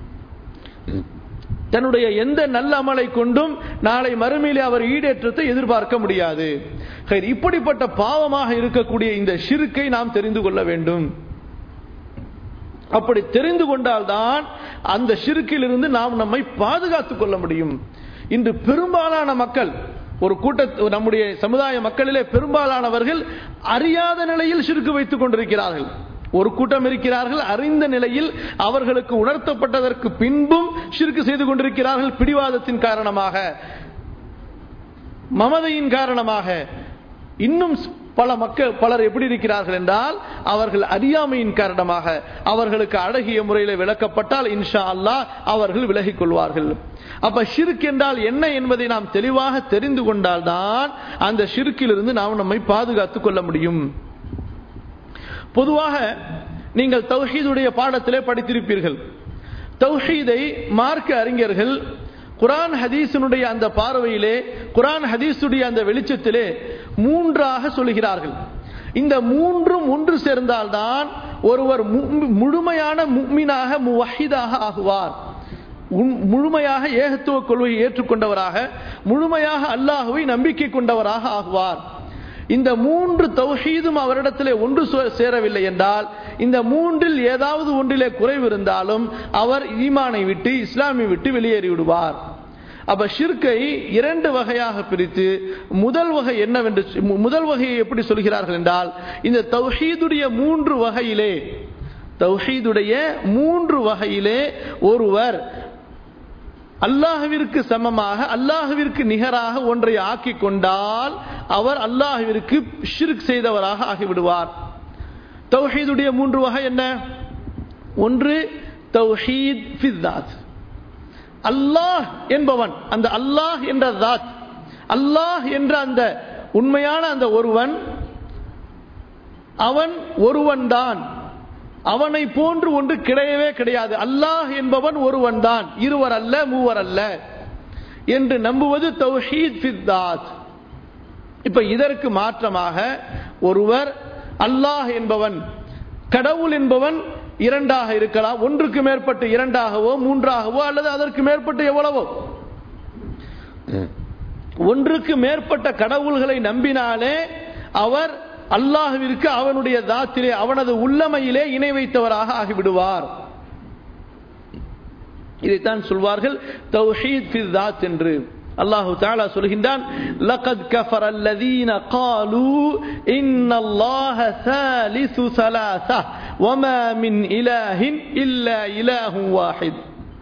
தன்னுடைய எந்த நல்ல அமலை கொண்டும் நாளை மறுமையிலே அவர் ஈடேற்றத்தை எதிர்பார்க்க முடியாது இப்படிப்பட்ட பாவமாக இருக்கக்கூடிய இந்த ஷிருக்கை நாம் தெரிந்து கொள்ள வேண்டும் அப்படி தெரிந்து கொண்டால்தான் அந்த ஷிருக்கிலிருந்து நாம் நம்மை பாதுகாத்துக் கொள்ள முடியும் இன்று பெரும்பாலான மக்கள் ஒரு கூட்ட நம்முடைய சமுதாய மக்களிலே பெரும்பாலானவர்கள் அறியாத நிலையில் சிறுக்கு வைத்துக் கொண்டிருக்கிறார்கள் ஒரு கூட்டம் இருக்கிறார்கள் அறிந்த நிலையில் அவர்களுக்கு உணர்த்தப்பட்டதற்கு பின்பும் சிறுக்கு செய்து கொண்டிருக்கிறார்கள் பிடிவாதத்தின் காரணமாக மமதையின் காரணமாக இன்னும் பல மக்கள் பலர் எப்படி இருக்கிறார்கள் என்றால் அவர்கள் அறியாமையின் காரணமாக அவர்களுக்கு அழகிய முறையில் விளக்கப்பட்டால் இன்ஷா அல்லா அவர்கள் விலகிக் கொள்வார்கள் அப்ப ஷிர்க் என்றால் என்ன என்பதை நாம் தெளிவாக தெரிந்து கொண்டால்தான் அந்த ஷிர்க்கிலிருந்து நாம் நம்மை பாதுகாத்துக் கொள்ள முடியும் பொதுவாக நீங்கள் தௌஹீதுடைய பாடத்திலே படித்திருப்பீர்கள் தௌஹீதை மார்க்க அறிஞர்கள் குரான் ஹதீஸினுடைய அந்த பார்வையிலே குரான் ஹதீஸுடைய அந்த வெளிச்சத்திலே மூன்றாக சொல்கிறார்கள் இந்த மூன்றும் ஒன்று சேர்ந்தால்தான் ஒருவர் முழுமையான முக்மீனாக முவஹிதாக ஆகுவார் முழுமையாக ஏகத்துவ கொள்கையை ஏற்றுக்கொண்டவராக முழுமையாக அல்லாஹுவை நம்பிக்கை கொண்டவராக ஆகுவார் இந்த மூன்று தௌஹீதும் அவரிடத்திலே ஒன்று சேரவில்லை என்றால் இந்த மூன்றில் ஏதாவது ஒன்றிலே குறைவு இருந்தாலும் அவர் ஈமானை விட்டு இஸ்லாமை விட்டு வெளியேறி விடுவார் அப்ப ஷிர்கை இரண்டு வகையாக பிரித்து முதல் வகை என்னவென்று முதல் வகையை எப்படி சொல்கிறார்கள் என்றால் இந்த தௌஹீதுடைய மூன்று வகையிலே தௌஹீதுடைய மூன்று வகையிலே ஒருவர் அல்லாஹுவிற்கு சமமாக அல்லாஹுவிற்கு நிகராக ஒன்றை ஆக்கி கொண்டால் அவர் அல்லாஹுவிற்கு ஷிர்க் செய்தவராக ஆகிவிடுவார் தௌஹீதுடைய மூன்று வகை என்ன ஒன்று தௌஹீத் ஃபித்தாத் அல்லாஹ் என்பவன் அந்த அல்லாஹ் என்ற தாத் அல்லாஹ் என்ற அந்த உண்மையான அந்த ஒருவன் அவன் ஒருவன்தான் அவனை போன்று ஒன்று கிடையவே கிடையாது அல்லாஹ் என்பவன் ஒருவன் தான் இருவர் அல்ல மூவர் அல்ல என்று நம்புவது தௌஹீத் ஃபித்தாத் இப்ப இதற்கு மாற்றமாக ஒருவர் அல்லாஹ் என்பவன் கடவுள் என்பவன் இரண்டாக இருக்கலாம் ஒன்றுக்கு மேற்பட்டு இரண்டாகவோ மூன்றாகவோ அல்லது அதற்கு மேற்பட்டு எவ்வளவோ ஒன்றுக்கு மேற்பட்ட கடவுள்களை நம்பினாலே அவர் அல்லாஹுவிற்கு அவனுடைய தாத்திலே அவனது உள்ளமையிலே இணை வைத்தவராக ஆகிவிடுவார் இதைத்தான் சொல்வார்கள் தௌஹீத் ஃபில் தாத் என்று அல்லாஹு தாலா சொல்கின்றான் லகத் கஃபர அல்லதீன قالوا ان الله ثالث ثلاثه وما من اله الا اله واحد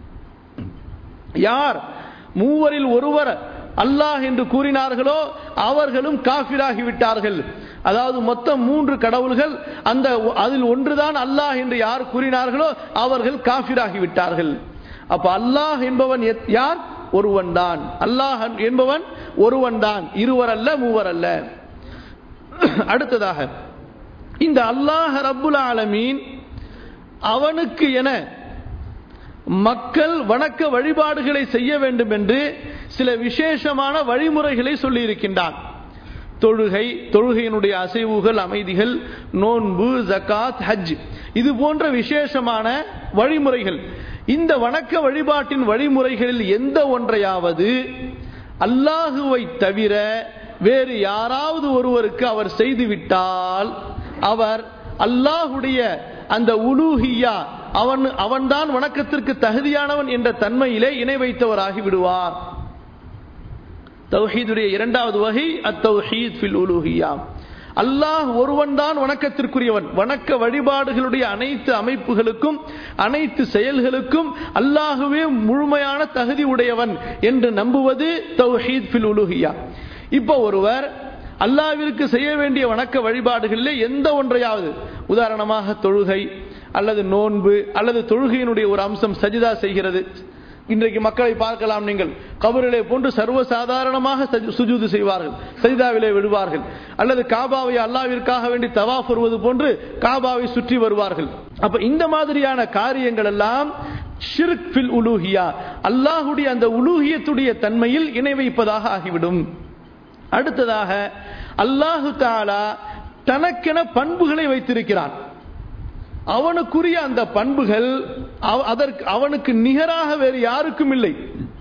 யார் மூவரில் ஒருவர் அல்லாஹ் என்று கூறினார்களோ அவர்களும் காஃபிராகி விட்டார்கள் அதாவது மொத்தம் மூன்று கடவுள்கள் அந்த அதில் ஒன்றுதான் அல்லாஹ் என்று யார் கூறினார்களோ அவர்கள் காஃபிராகி விட்டார்கள் அப்ப அல்லாஹ் என்பவன் யார் ஒருவன் தான் அல்லாஹ் என்பவன் ஒருவன் தான் இருவர் அல்ல மூவர் அல்ல அடுத்ததாக இந்த அல்லாஹ் ரப்புல் ஆலமீன் அவனுக்கு என மக்கள் வணக்க வழிபாடுகளை செய்ய வேண்டும் என்று சில விசேஷமான வழிமுறைகளை சொல்லி இருக்கின்றான் தொழுகை தொழுகையினுடைய அசைவுகள் அமைதிகள் நோன்பு ஜக்காத் ஹஜ் இது போன்ற விசேஷமான வழிமுறைகள் இந்த வணக்க வழிபாட்டின் வழிமுறைகளில் எந்த ஒன்றையாவது அல்லாஹுவை தவிர வேறு யாராவது ஒருவருக்கு அவர் செய்துவிட்டால் அவர் அல்லாஹுடைய அந்த உலூஹியா அவன் அவன்தான் வணக்கத்திற்கு தகுதியானவன் என்ற தன்மையிலே இணை வைத்தவராகி விடுவார் தௌஹீதுடைய இரண்டாவது வகை அத்தௌஹீத் ஃபில் உலூஹியா அல்லாஹ் ஒருவன் தான் வணக்கத்திற்குரியவன் வணக்க வழிபாடுகளுடைய அனைத்து அமைப்புகளுக்கும் அனைத்து செயல்களுக்கும் அல்லாஹுவே முழுமையான தகுதி உடையவன் என்று நம்புவது தௌஹீத் ஃபில் உலுஹியா இப்போ ஒருவர் அல்லாவிற்கு செய்ய வேண்டிய வணக்க வழிபாடுகளில் எந்த ஒன்றையாவது உதாரணமாக தொழுகை அல்லது நோன்பு அல்லது தொழுகையினுடைய ஒரு அம்சம் சஜிதா செய்கிறது இன்றைக்கு மக்களை பார்க்கலாம் நீங்கள் கபரிலே போன்று சர்வசாதாரணமாக சுஜூது செய்வார்கள் சஜிதாவிலே விடுவார்கள் அல்லது காபாவை அல்லாவிற்காக வேண்டி தவாஃப் வருவது போன்று காபாவை சுற்றி வருவார்கள் அப்ப இந்த மாதிரியான காரியங்கள் எல்லாம் ஷிர்க் ஃபில் உலூஹியா அல்லாஹுடைய அந்த உலூஹியத்துடைய தன்மையில் இணை வைப்பதாக ஆகிவிடும் அடுத்ததாக அல்லாஹு தாலா தனக்கென பண்புகளை வைத்திருக்கிறான் அவனுக்குரிய அந்த பண்புகள் அதற்கு அவனுக்கு நிகராக வேறு யாருக்கும் இல்லை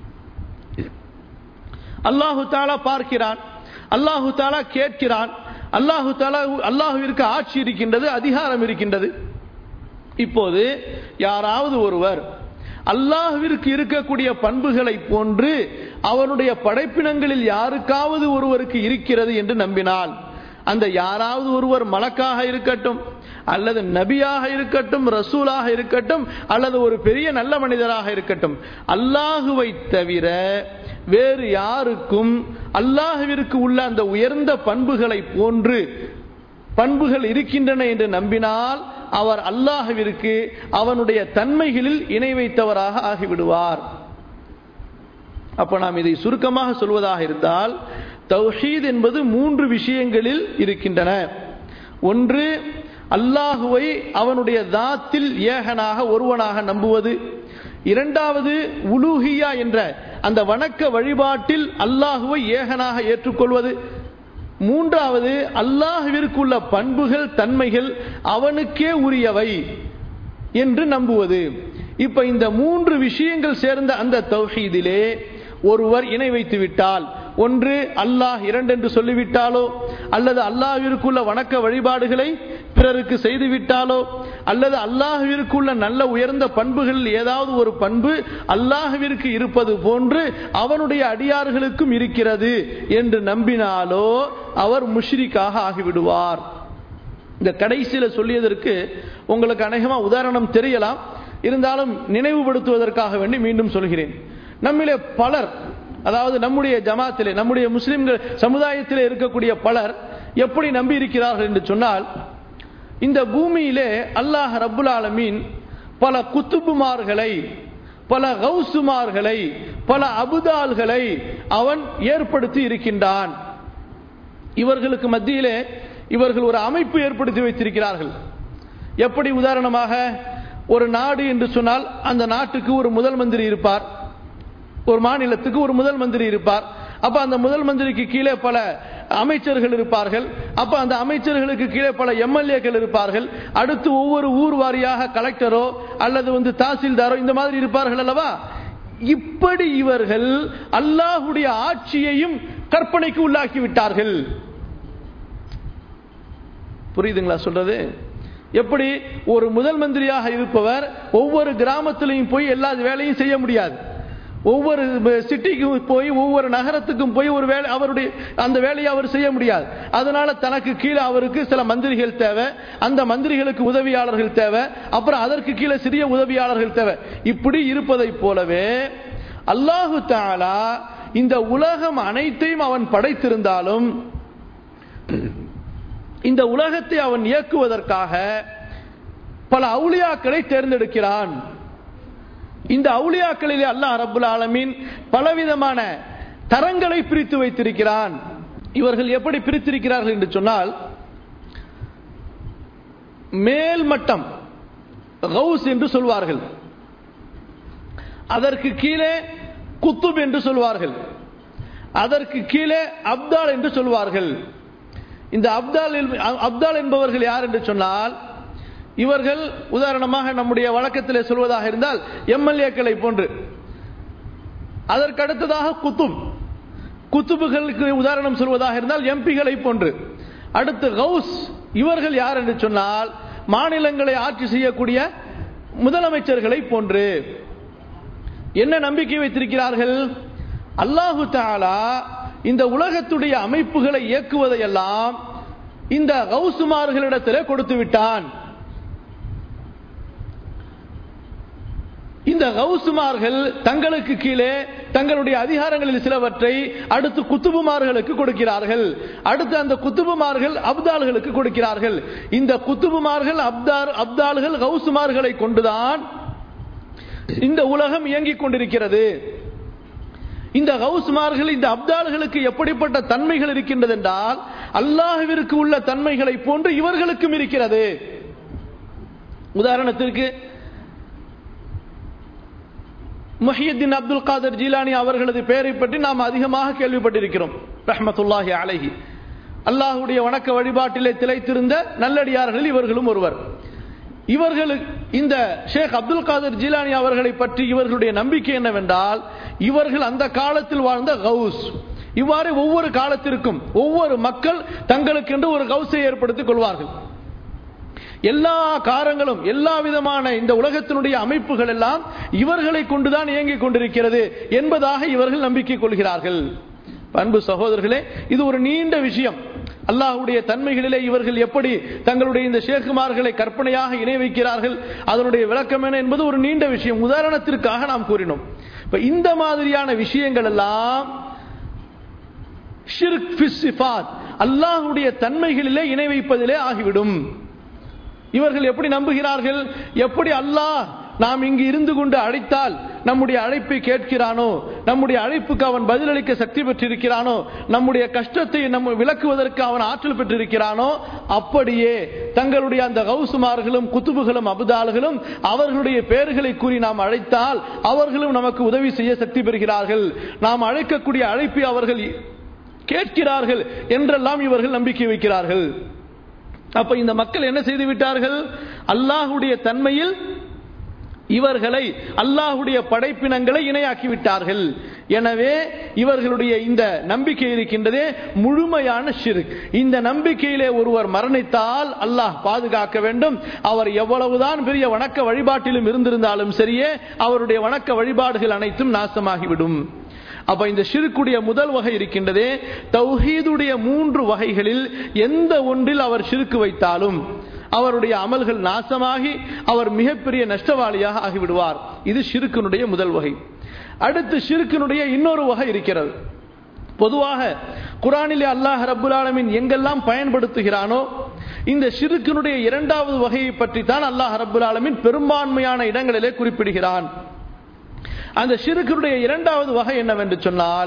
அல்லாஹு தாலா பார்க்கிறான் அல்லாஹு தாலா கேட்கிறான் அல்லாஹு தாலா அல்லாஹுவிற்கு ஆட்சி இருக்கின்றது அதிகாரம் இருக்கின்றது இப்போது யாராவது ஒருவர் அல்லாஹுவிற்கு இருக்கக்கூடிய பண்புகளை போன்று அவனுடைய படைப்பினங்களில் யாருக்காவது ஒருவருக்கு இருக்கிறது என்று நம்பினால் அந்த யாராவது ஒருவர் மலக்காக இருக்கட்டும் அல்லது நபியாக இருக்கட்டும் ரசூலாக இருக்கட்டும் அல்லது ஒரு பெரிய நல்ல மனிதராக இருக்கட்டும் அல்லாஹுவை தவிர வேறு யாருக்கும் அல்லாஹுவிற்கு உள்ள அந்த உயர்ந்த பண்புகளை போன்று பண்புகள் இருக்கின்றன என்று நம்பினால் அவர் அல்லாஹுவிற்கு அவனுடைய தன்மைகளில் இணை வைத்தவராக ஆகிவிடுவார் அப்ப நாம் இதை சுருக்கமாக சொல்வதாக இருந்தால் தௌஹீத் என்பது மூன்று விஷயங்களில் இருக்கின்றன ஒன்று அல்லாஹுவை அவனுடைய தாத்தில் ஏகனாக ஒருவனாக நம்புவது இரண்டாவது உலூஹியா என்ற அந்த வணக்க வழிபாட்டில் அல்லாஹுவை ஏகனாக ஏற்றுக்கொள்வது மூன்றாவது அல்லாஹுவிற்குள்ள பண்புகள் தன்மைகள் அவனுக்கே உரியவை என்று நம்புவது இப்ப இந்த மூன்று விஷயங்கள் சேர்ந்த அந்த தௌஹீதிலே ஒருவர் இணை வைத்து விட்டால் ஒன்று அல்லாஹ் இரண்டென்று சொல்லிவிட்டாலோ அல்லது அல்லாஹிற்குள்ள வணக்க வழிபாடுகளை பிறருக்கு செய்துவிட்டாலோ அல்லது அல்லாஹுவிற்குள்ள நல்ல உயர்ந்த பண்புகளில் ஏதாவது ஒரு பண்பு அல்லாஹுவிற்கு இருப்பது போன்று அவனுடைய அடியார்களுக்கும் இருக்கிறது என்று நம்பினாலோ அவர் முஷ்ரிக்காக ஆகிவிடுவார் இந்த கடைசியில சொல்லியதற்கு உங்களுக்கு அநேகமா உதாரணம் தெரியலாம் இருந்தாலும் நினைவுபடுத்துவதற்காக வேண்டி மீண்டும் சொல்கிறேன் நம்மிலே பலர் அதாவது நம்முடைய ஜமாத்திலே நம்முடைய முஸ்லிம்கள் சமுதாயத்திலே இருக்கக்கூடிய பலர் எப்படி நம்பி இருக்கிறார்கள் என்று சொன்னால் இந்த பூமியிலே அல்லாஹ் ரப்புல் ஆலமீன் பல குத்துபுமார்களை பல கௌசுமார்களை பல அபுதால்களை அவன் ஏற்படுத்தி இருக்கின்றான் இவர்களுக்கு மத்தியிலே இவர்கள் ஒரு அமைப்பு ஏற்படுத்தி வைத்திருக்கிறார்கள் எப்படி உதாரணமாக ஒரு நாடு என்று சொன்னால் அந்த நாட்டுக்கு ஒரு முதல் மந்திரி இருப்பார் ஒரு மாநிலத்துக்கு ஒரு முதல் மந்திரி இருப்பார் அப்ப அந்த முதல் மந்திரிக்கு கீழே பல அமைச்சர்கள் இருப்பார்கள் அப்ப அந்த அமைச்சர்களுக்கு கீழே பல எம்எல்ஏக்கள் இருப்பார்கள் அடுத்து ஒவ்வொரு ஊர் வாரியாக கலெக்டரோ அல்லது வந்து தாசில்தாரோ இந்த மாதிரி இருப்பார்கள் அல்லவா இப்படி இவர்கள் அல்லாஹுடைய ஆட்சியையும் கற்பனைக்கு உள்ளாக்கி விட்டார்கள் புரியுதுங்களா சொல்றது எப்படி ஒரு முதல் மந்திரியாக இருப்பவர் ஒவ்வொரு கிராமத்திலையும் போய் எல்லா வேலையும் செய்ய முடியாது ஒவ்வொரு சிட்டிக்கும் போய் ஒவ்வொரு நகரத்துக்கும் போய் ஒரு வேலை அவருடைய அந்த வேலையை அவர் செய்ய முடியாது அதனால தனக்கு கீழே அவருக்கு சில மந்திரிகள் தேவை அந்த மந்திரிகளுக்கு உதவியாளர்கள் தேவை அப்புறம் அதற்கு கீழே சிறிய உதவியாளர்கள் தேவை இப்படி இருப்பதை போலவே அல்லாஹு தாலா இந்த உலகம் அனைத்தையும் அவன் படைத்திருந்தாலும் இந்த உலகத்தை அவன் இயக்குவதற்காக பல அவுளியாக்களை தேர்ந்தெடுக்கிறான் இந்த அவுளியாக்களிலே அல்லாஹ் ரபுல் ஆலமீன் பலவிதமான தரங்களை பிரித்து வைத்திருக்கிறான் இவர்கள் எப்படி பிரித்திருக்கிறார்கள் என்று சொன்னால் மேல் மட்டம் கவுஸ் என்று சொல்வார்கள் அதற்கு கீழே குத்துப் என்று சொல்வார்கள் அதற்கு கீழே அப்தால் என்று சொல்வார்கள் இந்த அப்தால் அப்தால் என்பவர்கள் யார் என்று சொன்னால் இவர்கள் உதாரணமாக நம்முடைய வழக்கத்தில் சொல்வதாக இருந்தால் எம்எல்ஏக்களை போன்று அதற்கு அடுத்ததாக குத்துப் குத்துபுகளுக்கு உதாரணம் சொல்வதாக இருந்தால் எம்பிகளை போன்று அடுத்து கவுஸ் இவர்கள் யார் என்று சொன்னால் மாநிலங்களை ஆட்சி செய்யக்கூடிய முதலமைச்சர்களை போன்று என்ன நம்பிக்கை வைத்திருக்கிறார்கள் அல்லாஹு தாலா இந்த உலகத்துடைய அமைப்புகளை இயக்குவதையெல்லாம் இந்த கௌசுமார்களிடத்தில் கொடுத்து விட்டான் இந்த கௌசுமார்கள் தங்களுக்கு கீழே தங்களுடைய அதிகாரங்களில் சிலவற்றை அடுத்து குத்துபுமார்களுக்கு கொடுக்கிறார்கள் அடுத்து அந்த குத்துபுமார்கள் அப்தால்களுக்கு கொடுக்கிறார்கள் இந்த குத்துபுமார்கள் அப்தார் அப்தால்கள் கௌசுமார்களை கொண்டுதான் இந்த உலகம் இயங்கிக் கொண்டிருக்கிறது இந்த ஹவுஸ்மார்கள் இந்த அப்தால்களுக்கு எப்படிப்பட்ட தன்மைகள் இருக்கின்றது என்றால் அல்லாஹுவிற்கு உள்ள தன்மைகளை போன்று இவர்களுக்கும் இருக்கிறது உதாரணத்திற்கு முஹியத்தின் அப்துல் காதர் ஜீலானி அவர்களது பெயரை பற்றி நாம் அதிகமாக கேள்விப்பட்டிருக்கிறோம் ரஹமத்துல்லாஹி அலஹி அல்லாஹுடைய வணக்க வழிபாட்டிலே திளைத்திருந்த நல்லடியார்கள் இவர்களும் ஒருவர் இவர்களுக்கு இந்த ஷேக் அப்துல் காதர் ஜீலானி அவர்களை பற்றி இவர்களுடைய நம்பிக்கை என்னவென்றால் இவர்கள் அந்த காலத்தில் வாழ்ந்த கவுஸ் இவ்வாறு ஒவ்வொரு காலத்திற்கும் ஒவ்வொரு மக்கள் தங்களுக்கென்று ஒரு கவுசை ஏற்படுத்திக் கொள்வார்கள் எல்லா காரங்களும் எல்லா விதமான இந்த உலகத்தினுடைய அமைப்புகள் எல்லாம் இவர்களை கொண்டுதான் இயங்கிக் கொண்டிருக்கிறது என்பதாக இவர்கள் நம்பிக்கை கொள்கிறார்கள் அன்பு சகோதரர்களே இது ஒரு நீண்ட விஷயம் அல்லாஹுடைய தன்மைகளிலே இவர்கள் எப்படி தங்களுடைய இந்த ஷேகுமார்களை கற்பனையாக இணை வைக்கிறார்கள் அதனுடைய விளக்கம் என்ன என்பது ஒரு நீண்ட விஷயம் உதாரணத்திற்காக நாம் கூறினோம் இப்ப இந்த மாதிரியான விஷயங்கள் எல்லாம் அல்லாஹுடைய தன்மைகளிலே இணை வைப்பதிலே ஆகிவிடும் இவர்கள் எப்படி நம்புகிறார்கள் எப்படி அல்லாஹ் நாம் இங்கு இருந்து கொண்டு அழைத்தால் நம்முடைய அழைப்பை கேட்கிறானோ நம்முடைய அழைப்புக்கு அவன் பதிலளிக்க சக்தி பெற்றிருக்கிறானோ நம்முடைய கஷ்டத்தை நம்ம விளக்குவதற்கு அவன் ஆற்றல் பெற்றிருக்கிறானோ அப்படியே தங்களுடைய அந்த கௌசுமார்களும் குத்துபுகளும் அபுதால்களும் அவர்களுடைய பெயர்களை கூறி நாம் அழைத்தால் அவர்களும் நமக்கு உதவி செய்ய சக்தி பெறுகிறார்கள் நாம் அழைக்கக்கூடிய அழைப்பை அவர்கள் கேட்கிறார்கள் என்றெல்லாம் இவர்கள் நம்பிக்கை வைக்கிறார்கள் அப்ப இந்த மக்கள் என்ன செய்து விட்டார்கள் அல்லாஹுடைய தன்மையில் இவர்களை அல்லாஹுடைய படைப்பினங்களை இணையாக்கி விட்டார்கள் எனவே இவர்களுடைய இந்த நம்பிக்கை இருக்கின்றதே முழுமையான ஷிர்க் இந்த நம்பிக்கையிலே ஒருவர் மரணித்தால் அல்லாஹ் பாதுகாக்க வேண்டும் அவர் எவ்வளவுதான் பெரிய வணக்க வழிபாட்டிலும் இருந்திருந்தாலும் சரியே அவருடைய வணக்க வழிபாடுகள் அனைத்தும் நாசமாகிவிடும் அப்ப இந்த ஷிருக்குடைய முதல் வகை இருக்கின்றதே தௌஹீதுடைய மூன்று வகைகளில் எந்த ஒன்றில் அவர் ஷிருக்கு வைத்தாலும் அவருடைய அமல்கள் நாசமாகி அவர் மிகப்பெரிய நஷ்டவாளியாக ஆகிவிடுவார் இது ஷிருக்கினுடைய முதல் வகை அடுத்து ஷிருக்கினுடைய இன்னொரு வகை இருக்கிறது பொதுவாக குரானிலே அல்லாஹ் ரபுல் ஆலமின் எங்கெல்லாம் பயன்படுத்துகிறானோ இந்த ஷிருக்கினுடைய இரண்டாவது வகையை பற்றி தான் அல்லாஹ் ரபுல் ஆலமின் பெரும்பான்மையான இடங்களிலே குறிப்பிடுகிறான் அந்த ஷிருக்கினுடைய இரண்டாவது வகை என்னவென்று சொன்னால்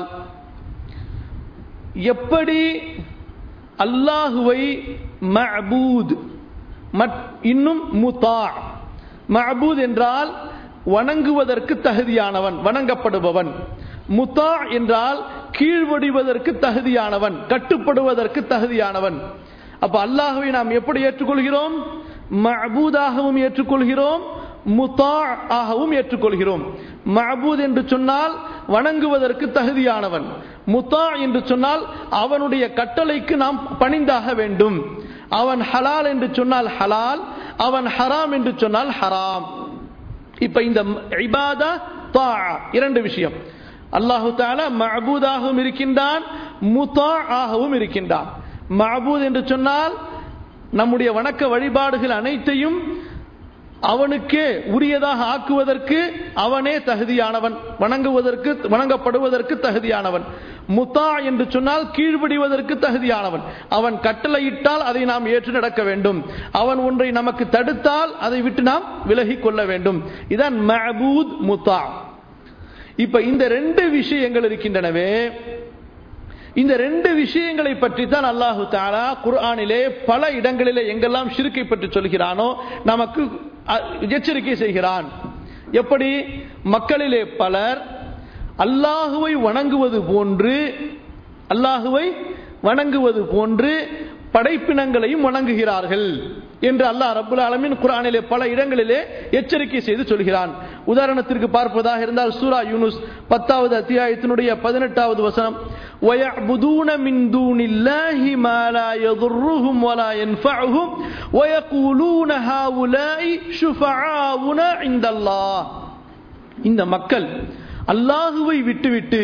எப்படி அல்லாஹுவை மஅபூத் இன்னும் முத்தா மஅபூத் என்றால் வணங்குவதற்கு தகுதியானவன் வணங்கப்படுபவன் முத்தா என்றால் கீழ்வடிவதற்கு தகுதியானவன் கட்டுப்படுவதற்கு தகுதியானவன் அப்ப அல்லாஹுவை நாம் எப்படி ஏற்றுக்கொள்கிறோம் மஅபூதாகவும் ஏற்றுக்கொள்கிறோம் முத்தா ஆகவும் ஏற்றுக்கொள்கிறோம் மஅபூத் என்று சொன்னால் வணங்குவதற்கு தகுதியானவன் முத்தா என்று சொன்னால் அவனுடைய கட்டளைக்கு நாம் பணிந்தாக வேண்டும் அவன் ஹலால் என்று சொன்னால் ஹலால் அவன் ஹராம் என்று சொன்னால் ஹராம் இப்ப இந்த இபாதா தா இரண்டு விஷயம் அல்லாஹு தாலா மஅபூதாகவும் இருக்கின்றான் முத்தா ஆகவும் இருக்கின்றான் மஅபூத் என்று சொன்னால் நம்முடைய வணக்க வழிபாடுகள் அனைத்தையும் அவனுக்கே உரியதாக ஆக்குவதற்கு அவனே தகுதியானவன் வணங்குவதற்கு வணங்கப்படுவதற்கு தகுதியானவன் முத்தா என்று சொன்னால் கீழ்ப்படிவதற்கு தகுதியானவன் அவன் கட்டளையிட்டால் அதை நாம் ஏற்று நடக்க வேண்டும் அவன் ஒன்றை நமக்கு தடுத்தால் அதை விட்டு நாம் விலகி கொள்ள வேண்டும் இதான் மஹபூத் முத்தா இப்ப இந்த ரெண்டு விஷயங்கள் இருக்கின்றனவே இந்த ரெண்டு விஷயங்களை பற்றி தான் அல்லாஹு தாலா குர்ஆனிலே பல இடங்களிலே எங்கெல்லாம் ஷிருக்கை பற்றி சொல்கிறானோ நமக்கு எச்சரிக்கை செய்கிறான் எப்படி மக்களிலே பலர் அல்லாஹுவை வணங்குவது போன்று அல்லாஹுவை வணங்குவது போன்று படைப்பினங்களையும் வணங்குகிறார்கள் என்று அல்லாஹ் ரபுல் ஆலமின் குரானிலே பல இடங்களிலே எச்சரிக்கை செய்து சொல்கிறான் உதாரணத்திற்கு பார்ப்பதாக இருந்தால் சூரா யூனுஸ் பத்தாவது அத்தியாயத்தினுடைய பதினெட்டாவது வசனம் وَيَعْبُدُونَ مِن دُونِ اللَّهِ مَا لَا يَضُرُّهُمْ وَلَا يَنفَعُهُمْ وَيَقُولُونَ هَؤُلَاءِ شُفَعَاؤُنَا عِندَ اللَّهِ இந்த மக்கள் அல்லாஹுவை விட்டுவிட்டு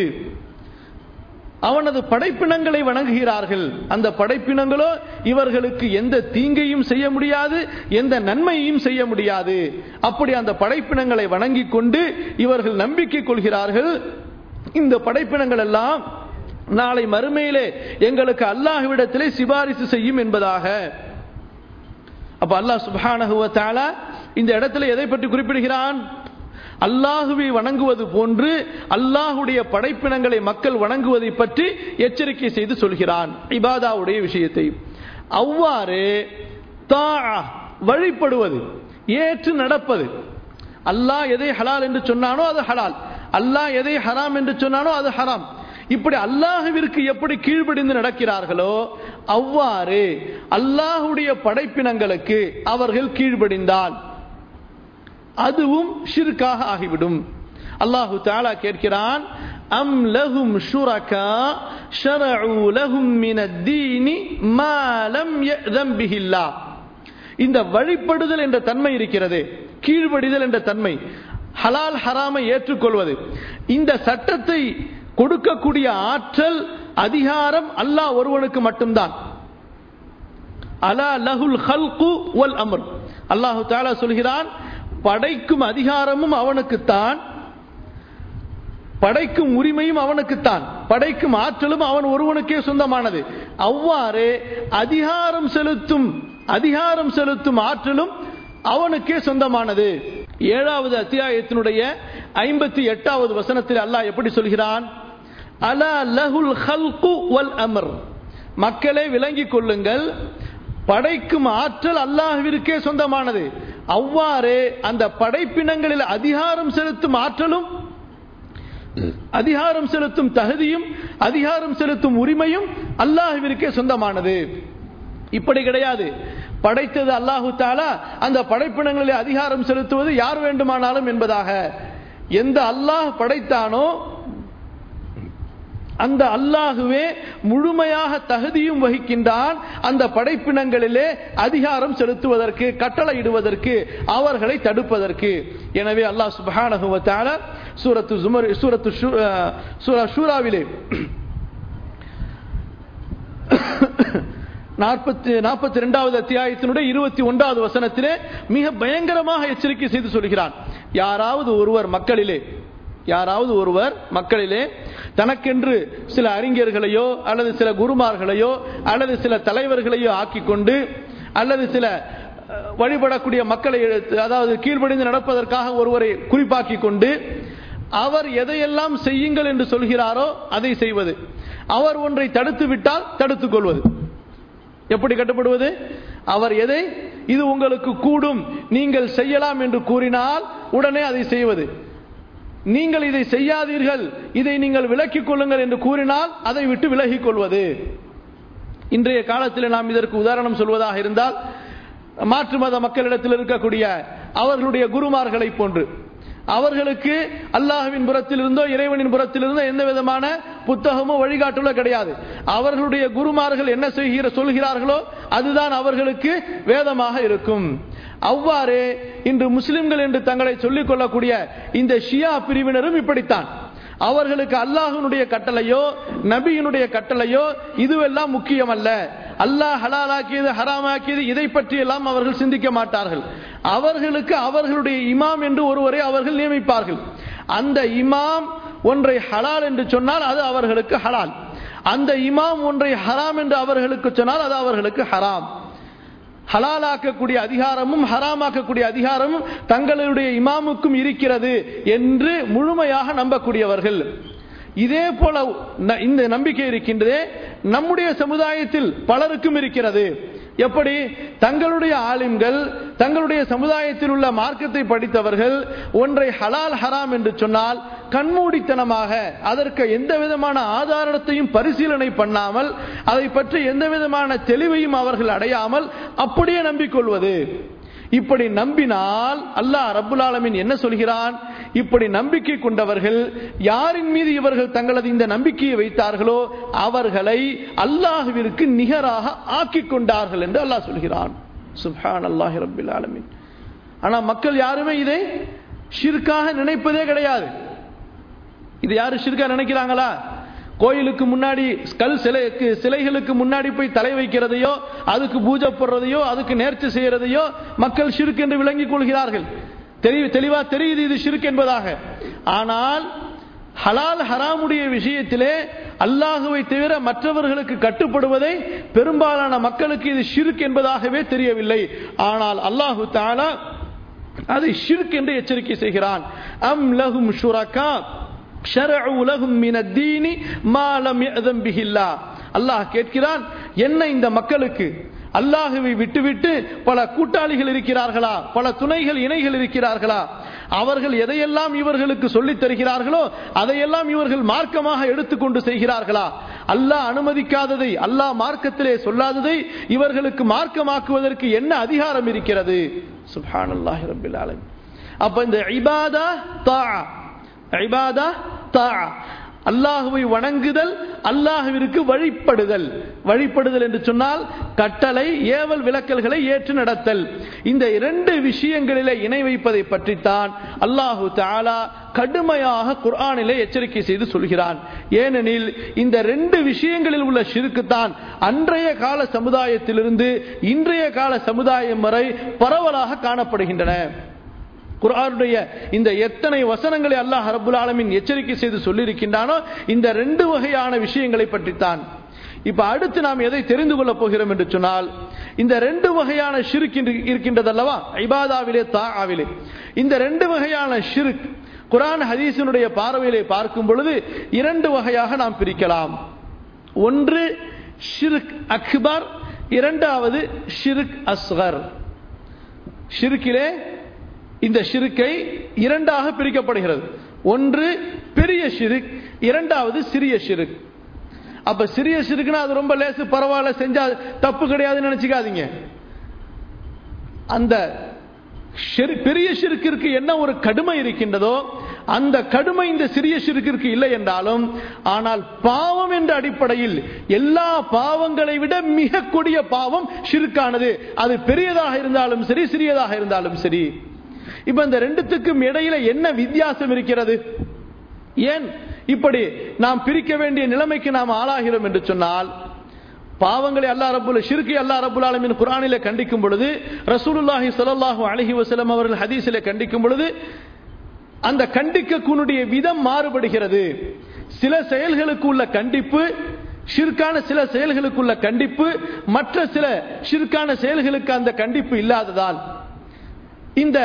அவனது படைப்பினங்களை வணங்குகிறார்கள் அந்த படைப்பினங்களோ இவர்களுக்கு எந்த தீங்கையும் செய்ய முடியாது எந்த நன்மையையும் செய்ய முடியாது அப்படி அந்த படைப்பினங்களை வணங்கி கொண்டு இவர்கள் நம்பிக்கை கொள்கிறார்கள் இந்த படைப்பினங்கள் எல்லாம் நாளை மறுமையிலே எங்களுக்கு அல்லாஹ்விடத்திலே சிபாரிசு செய்யும் என்பதாக அப்ப அல்லாஹ் சுபானகுவ தாலா இந்த இடத்துல எதை பற்றி குறிப்பிடுகிறான் அல்லாஹுவை வணங்குவது போன்று அல்லாஹுடைய படைப்பினங்களை மக்கள் வணங்குவதை பற்றி எச்சரிக்கை செய்து சொல்கிறான் இபாதாவுடைய விஷயத்தை அவ்வாறு தா வழிபடுவது ஏற்று நடப்பது அல்லாஹ் எதை ஹலால் என்று சொன்னானோ அது ஹலால் அல்லாஹ் எதை ஹராம் என்று சொன்னானோ அது ஹராம் இப்படி அல்லாஹுவிற்கு எப்படி கீழ்ப்படிந்து நடக்கிறார்களோ அவ்வாறு அல்லாஹுடைய படைப்பினங்களுக்கு அவர்கள் கீழ்ப்படிந்தால் அதுவும் ஷிர்காக ஆகிவிடும் அல்லாஹு தாலா கேட்கிறான் அம் லஹும் ஷுரகா ஷரஉ லஹும் மின தீனி மா லம் யஅதம் பிஹில்லா இந்த வழிபடுதல் என்ற தன்மை இருக்கிறது கீழ்ப்படிதல் என்ற தன்மை ஹலால் ஹராமை ஏற்றுக்கொள்வது இந்த சட்டத்தை கொடுக்கக்கூடிய ஆற்றல் அதிகாரம் அல்லாஹ் ஒருவனுக்கு மட்டும்தான் அலா லஹுல் ஹல்கு வல் அமர் அல்லாஹு தாலா சொல்கிறான் படைக்கும் அதிகாரமும் அவனுக்குத்தான் படைக்கும் உரிமையும் அவனுக்குத்தான் படைக்கும் ஆற்றலும் அவன் ஒருவனுக்கே சொந்தமானது அவ்வாறு அதிகாரம் செலுத்தும் அதிகாரம் செலுத்தும் ஆற்றலும் அவனுக்கே சொந்தமானது ஏழாவது அத்தியாயத்தினுடைய ஐம்பத்தி எட்டாவது வசனத்தில் அல்லாஹ் எப்படி சொல்கிறான் அலா லஹுல் ஹல்கு வல் அமர் மக்களே விளங்கிக் கொள்ளுங்கள் படைக்கும் ஆற்றல் அல்லாஹ்விற்கே சொந்தமானது அவ்வாறு அந்த படைப்பினங்களில் அதிகாரம் செலுத்தும் ஆற்றலும் அதிகாரம் செலுத்தும் தகுதியும் அதிகாரம் செலுத்தும் உரிமையும் அல்லாஹுவிற்கே சொந்தமானது இப்படி கிடையாது படைத்தது அல்லாஹு தாலா அந்த படைப்பினங்களில் அதிகாரம் செலுத்துவது யார் வேண்டுமானாலும் என்பதாக எந்த அல்லாஹ் படைத்தானோ அந்த அல்லாஹுவே முழுமையாக தகுதியும் வகிக்கின்றான் அந்த படைப்பினங்களிலே அதிகாரம் செலுத்துவதற்கு கட்டளையிடுவதற்கு அவர்களை தடுப்பதற்கு எனவே அல்லாஹ் சுபஹானகுவத்தால சூரத்து சுமர் சூரத்து சூரா ஷூராவிலே நாற்பத்தி நாற்பத்தி ரெண்டாவது அத்தியாயத்தினுடைய இருபத்தி ஒன்றாவது வசனத்திலே மிக பயங்கரமாக எச்சரிக்கை செய்து சொல்கிறான் யாராவது ஒருவர் மக்களிலே யாராவது ஒருவர் மக்களிலே தனக்கென்று சில அறிஞர்களையோ அல்லது சில குருமார்களையோ அல்லது சில தலைவர்களையோ ஆக்கி கொண்டு அல்லது சில வழிபடக்கூடிய மக்களை அதாவது கீழ்ப்படிந்து நடப்பதற்காக ஒருவரை குறிப்பாக்கி கொண்டு அவர் எதையெல்லாம் செய்யுங்கள் என்று சொல்கிறாரோ அதை செய்வது அவர் ஒன்றை தடுத்து விட்டால் தடுத்துக் கொள்வது எப்படி கட்டுப்படுவது அவர் எதை இது உங்களுக்கு கூடும் நீங்கள் செய்யலாம் என்று கூறினால் உடனே அதை செய்வது நீங்கள் இதை செய்யாதீர்கள் இதை நீங்கள் விலக்கிக் கொள்ளுங்கள் என்று கூறினால் அதை விட்டு விலகிக் கொள்வது இன்றைய காலத்தில் நாம் இதற்கு உதாரணம் சொல்வதாக இருந்தால் மாற்று மத மக்களிடத்தில் இருக்கக்கூடிய அவர்களுடைய குருமார்களை போன்று அவர்களுக்கு அல்லாஹுவின் புறத்திலிருந்தோ இறைவனின் புறத்திலிருந்தோ எந்த விதமான புத்தகமோ வழிகாட்டுலோ கிடையாது அவர்களுடைய குருமார்கள் என்ன செய்கிற சொல்கிறார்களோ அதுதான் அவர்களுக்கு வேதமாக இருக்கும் அவ்வாறு இன்று முஸ்லிம்கள் என்று தங்களை சொல்லிக் கொள்ளக்கூடிய இந்த ஷியா பிரிவினரும் இப்படித்தான் அவர்களுக்கு அல்லாஹனுடைய கட்டளையோ நபியினுடைய கட்டளையோ இதுவெல்லாம் முக்கியமல்ல அல்லாஹ் ஹலாலாக்கியது ஹராமாக்கியது இதை பற்றி எல்லாம் அவர்கள் சிந்திக்க மாட்டார்கள் அவர்களுக்கு அவர்களுடைய இமாம் என்று ஒருவரை அவர்கள் நியமிப்பார்கள் அந்த இமாம் ஒன்றை ஹலால் என்று சொன்னால் அது அவர்களுக்கு ஹலால் அந்த இமாம் ஒன்றை ஹராம் என்று அவர்களுக்கு சொன்னால் அது அவர்களுக்கு ஹராம் ஹலாலாக்கக்கூடிய அதிகாரமும் ஹராமாக்கக்கூடிய அதிகாரமும் தங்களுடைய இமாமுக்கும் இருக்கிறது என்று முழுமையாக நம்பக்கூடியவர்கள் இதே போல இந்த நம்பிக்கை இருக்கின்றதே நம்முடைய சமுதாயத்தில் பலருக்கும் இருக்கிறது எப்படி தங்களுடைய ஆலிம்கள் தங்களுடைய சமுதாயத்தில் உள்ள மார்க்கத்தை படித்தவர்கள் ஒன்றை ஹலால் ஹராம் என்று சொன்னால் கண்மூடித்தனமாக அதற்கு எந்த விதமான ஆதாரத்தையும் பரிசீலனை பண்ணாமல் அதை பற்றி எந்த விதமான தெளிவையும் அவர்கள் அடையாமல் அப்படியே நம்பிக்கொள்வது இப்படி நம்பினால் அல்லாஹ் ரப்புல் ஆலமின் என்ன சொல்கிறான் இப்படி நம்பிக்கை கொண்டவர்கள் யாரின் மீது இவர்கள் தங்களது இந்த நம்பிக்கையை வைத்தார்களோ அவர்களை அல்லாஹுவிற்கு நிகராக ஆக்கி கொண்டார்கள் என்று அல்லாஹ் சொல்கிறான் சுப்ஹான் அல்லாஹி ரப்பில் ஆலமின் ஆனா மக்கள் யாருமே இதை ஷிர்காக நினைப்பதே கிடையாது இது யாரு ஷிர்கா நினைக்கிறாங்களா கோயிலுக்கு முன்னாடி கல் சிலைக்கு சிலைகளுக்கு முன்னாடி போய் தலை வைக்கிறதையோ அதுக்கு பூஜை போடுறதையோ அதுக்கு நேர்ச்சி செய்யறதையோ மக்கள் ஷிர்க் என்று விளங்கிக் கொள்கிறார்கள் தெளிவா தெரியுது இது ஷிர்க் என்பதாக ஆனால் ஹலால் ஹராமுடைய விஷயத்திலே அல்லாஹுவை தவிர மற்றவர்களுக்கு கட்டுப்படுவதை பெரும்பாலான மக்களுக்கு இது ஷிர்க் என்பதாகவே தெரியவில்லை ஆனால் அல்லாஹு தாலா அதை ஷிர்க் என்று எச்சரிக்கை செய்கிறான் அம் லஹும் ஷுரகா ஷரஉ லஹும் மின தீனி மா லம் யஅதம் பிஹில்லாஹ் அல்லாஹ் கேட்கிறான் என்ன இந்த மக்களுக்கு அல்லாஹுவை விட்டுவிட்டு பல கூட்டாளிகள் இருக்கிறார்களா பல துணைகள் இணைகள் இருக்கிறார்களா அவர்கள் எதையெல்லாம் இவர்களுக்கு சொல்லித் தருகிறார்களோ அதையெல்லாம் இவர்கள் மார்க்கமாக எடுத்துக்கொண்டு செய்கிறார்களா அல்லாஹ் அனுமதிக்காததை அல்லாஹ் மார்க்கத்திலே சொல்லாததை இவர்களுக்கு மார்க்கமாக்குவதற்கு என்ன அதிகாரம் இருக்கிறது சுப்ஹான் அல்லாஹி ரபில் ஆலமீன் அப்ப இந்த இபாதா தா இபாதா தா அல்லாஹுவை வணங்குதல் அல்லாஹுவிற்கு வழிபடுதல் வழிபடுதல் என்று சொன்னால் கட்டளை ஏவல் விளக்கல்களை ஏற்று நடத்தல் இந்த இரண்டு விஷயங்களிலே இணை வைப்பதை பற்றித்தான் அல்லாஹு தாலா கடுமையாக குர்ஆனிலே எச்சரிக்கை செய்து சொல்கிறான் ஏனெனில் இந்த ரெண்டு விஷயங்களில் உள்ள ஷிருக்குத்தான் அன்றைய கால சமுதாயத்திலிருந்து இன்றைய கால சமுதாயம் வரை பரவலாக காணப்படுகின்றன குரானுடைய இந்த எத்தனை வசனங்களை அல்லாஹ் ரபுல் ஆலமின் எச்சரிக்கை செய்து சொல்லியிருக்கின்றானோ இந்த ரெண்டு வகையான விஷயங்களை பற்றித்தான் இப்ப அடுத்து நாம் எதை தெரிந்து கொள்ள போகிறோம் என்று சொன்னால் இந்த ரெண்டு வகையான ஷிருக் இருக்கின்றது அல்லவா ஐபாதாவிலே தாவிலே இந்த ரெண்டு வகையான ஷிருக் குரான் ஹதீஸினுடைய பார்வையிலே பார்க்கும் பொழுது இரண்டு வகையாக நாம் பிரிக்கலாம் ஒன்று ஷிருக் அக்பர் இரண்டாவது ஷிருக் அஸ்கர் ஷிருக்கிலே இந்த ஷிருக்கை இரண்டாக பிரிக்கப்படுகிறது ஒன்று பெரிய ஷிருக் இரண்டாவது சிறிய ஷிருக் அப்ப சிறிய ஷிருக்குனா அது ரொம்ப லேசு பரவாயில்ல செஞ்சா தப்பு கிடையாதுன்னு நினைச்சுக்காதீங்க அந்த பெரிய ஷிருக்கிற்கு என்ன ஒரு கடுமை இருக்கின்றதோ அந்த கடுமை இந்த சிறிய ஷிருக்கிற்கு இல்லை என்றாலும் ஆனால் பாவம் என்ற அடிப்படையில் எல்லா பாவங்களை விட மிக கொடிய பாவம் ஷிருக்கானது அது பெரியதாக இருந்தாலும் சரி சிறியதாக இருந்தாலும் சரி இப்ப இந்த ரெண்டுத்துக்கும் இடையில என்ன வித்தியாசம் இருக்கிறது ஏன் இப்படி நாம் பிரிக்க வேண்டிய நிலைமைக்கு நாம் ஆளாகிறோம் என்று சொன்னால் பாவங்களை அல்லா ரபுல் ஷிர்கி அல்லா ரபுல் ஆலமின் குரானிலே கண்டிக்கும் பொழுது ரசூலுல்லாஹி ஸல்லல்லாஹு அலைஹி வஸல்லம் அவர்கள் ஹதீஸிலே கண்டிக்கும் பொழுது அந்த கண்டிக்கக்கூடிய விதம் மாறுபடுகிறது சில செயல்களுக்கு உள்ள கண்டிப்பு ஷிர்கான சில செயல்களுக்குள்ள கண்டிப்பு மற்ற சில ஷிர்கான செயல்களுக்கு அந்த கண்டிப்பு இல்லாததால் இந்த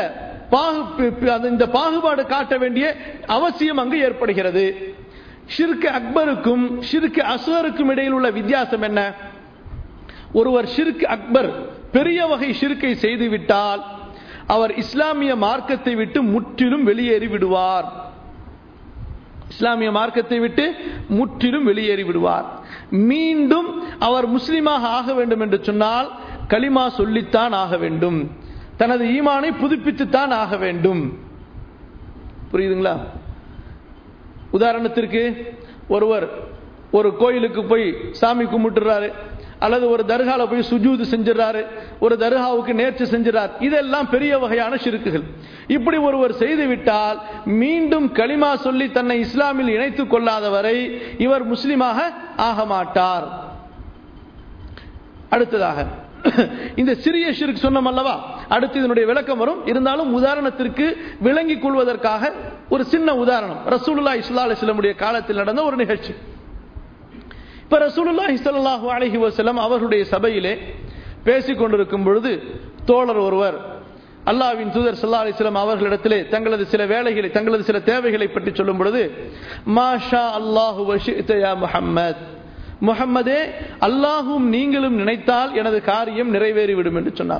பாகு அது இந்த பாகுபாடு காட்ட வேண்டிய அவசியம் அங்கு ஏற்படுகிறது ஷிர்கு அக்பருக்கும் ஷிர்கு அஸ்வருக்கும் இடையில் உள்ள வித்தியாசம் என்ன ஒருவர் ஷிர்க் அக்பர் பெரிய வகை ஷிர்கை செய்துவிட்டால் அவர் இஸ்லாமிய மார்க்கத்தை விட்டு முற்றிலும் வெளியேறி விடுவார் இஸ்லாமிய மார்க்கத்தை விட்டு முற்றிலும் வெளியேறி விடுவார் மீண்டும் அவர் முஸ்லிமாக ஆக வேண்டும் என்று சொன்னால் களிமா சொல்லித்தான் ஆக வேண்டும் தனது ஈமானை புதுப்பித்துத்தான் ஆக வேண்டும் புரியுதுங்களா உதாரணத்திற்கு ஒருவர் ஒரு கோயிலுக்கு போய் சாமி கும்பிட்டுறாரு அல்லது ஒரு தர்கால போய் சுஜூது செஞ்சிடறாரு ஒரு தர்காவுக்கு நேர்ச்சி செஞ்சிடறார் இதெல்லாம் பெரிய வகையான சிறுக்குகள் இப்படி ஒருவர் செய்துவிட்டால் மீண்டும் களிமா சொல்லி தன்னை இஸ்லாமில் இணைத்துக் கொள்ளாதவரை இவர் முஸ்லிமாக ஆக மாட்டார் அடுத்ததாக இந்த சிறிய ஷிர்க் சொன்னோம் அல்லவா அடுத்து இதனுடைய விளக்கம் வரும் இருந்தாலும் உதாரணத்திற்கு விளங்கிக் கொள்வதற்காக ஒரு சின்ன உதாரணம் ரசூலுல்லா இஸ்லா அலிஸ்லமுடைய காலத்தில் நடந்த ஒரு நிகழ்ச்சி இப்ப ரசூலுல்லா இஸ்லாஹு அலஹி வசலம் அவர்களுடைய சபையிலே பேசிக் கொண்டிருக்கும் பொழுது தோழர் ஒருவர் அல்லாவின் தூதர் சல்லா அலிஸ்லாம் அவர்களிடத்திலே தங்களது சில வேலைகளை தங்களது சில தேவைகளை பற்றி சொல்லும் பொழுது மாஷா அல்லாஹு முஹம்மத் முகம்மதே அல்லாஹும் நீங்களும் நினைத்தால் எனது காரியம் நிறைவேறிவிடும் என்று சொன்னார்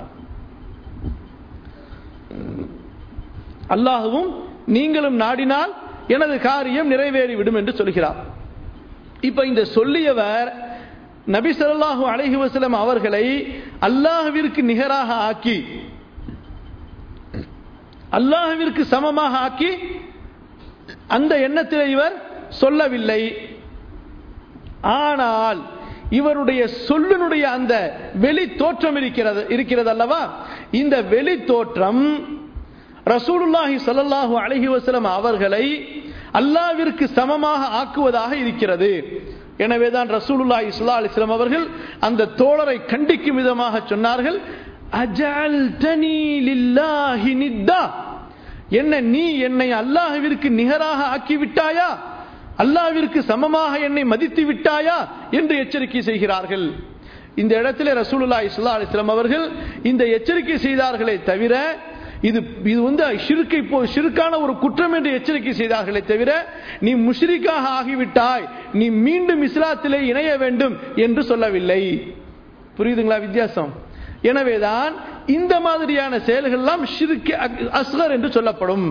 அல்லாஹுவும் நீங்களும் நாடினால் எனது காரியம் நிறைவேறிவிடும் என்று சொல்கிறார் இப்ப இந்த சொல்லியவர் நபி சொல்லாஹு அலஹி வசலம் அவர்களை அல்லாஹுவிற்கு நிகராக ஆக்கி அல்லாஹுவிற்கு சமமாக ஆக்கி அந்த எண்ணத்தில் இவர் சொல்லவில்லை ஆனால் இவருடைய சொல்லினுடைய அந்த வெளி தோற்றம் இருக்கிறது இருக்கிறது அல்லவா இந்த வெளி தோற்றம் ரசூலுல்லாஹி சல்லாஹூ அலஹி வசலம் அவர்களை அல்லாவிற்கு சமமாக ஆக்குவதாக இருக்கிறது எனவேதான் ரசூலுல்லா இஸ்லா அலிஸ்லாம் அவர்கள் அந்த தோழரை கண்டிக்கும் விதமாக சொன்னார்கள் என்ன நீ என்னை அல்லாஹுவிற்கு நிகராக ஆக்கிவிட்டாயா அல்லாவிற்கு சமமாக என்னை மதித்து விட்டாயா என்று எச்சரிக்கை செய்கிறார்கள் இந்த இடத்துல ரசூலுல்லா இஸ்லா அலிஸ்லாம் அவர்கள் இந்த எச்சரிக்கை செய்தார்களே தவிர இது இது வந்து ஷிருக்கை ஷிருக்கான ஒரு குற்றம் என்று எச்சரிக்கை செய்தார்களே தவிர நீ முஷ்ரிக்காக ஆகிவிட்டாய் நீ மீண்டும் இஸ்லாத்திலே இணைய வேண்டும் என்று சொல்லவில்லை புரியுதுங்களா வித்தியாசம் எனவேதான் இந்த மாதிரியான செயல்கள் ஷிருக்கு அஸ்கர் என்று சொல்லப்படும்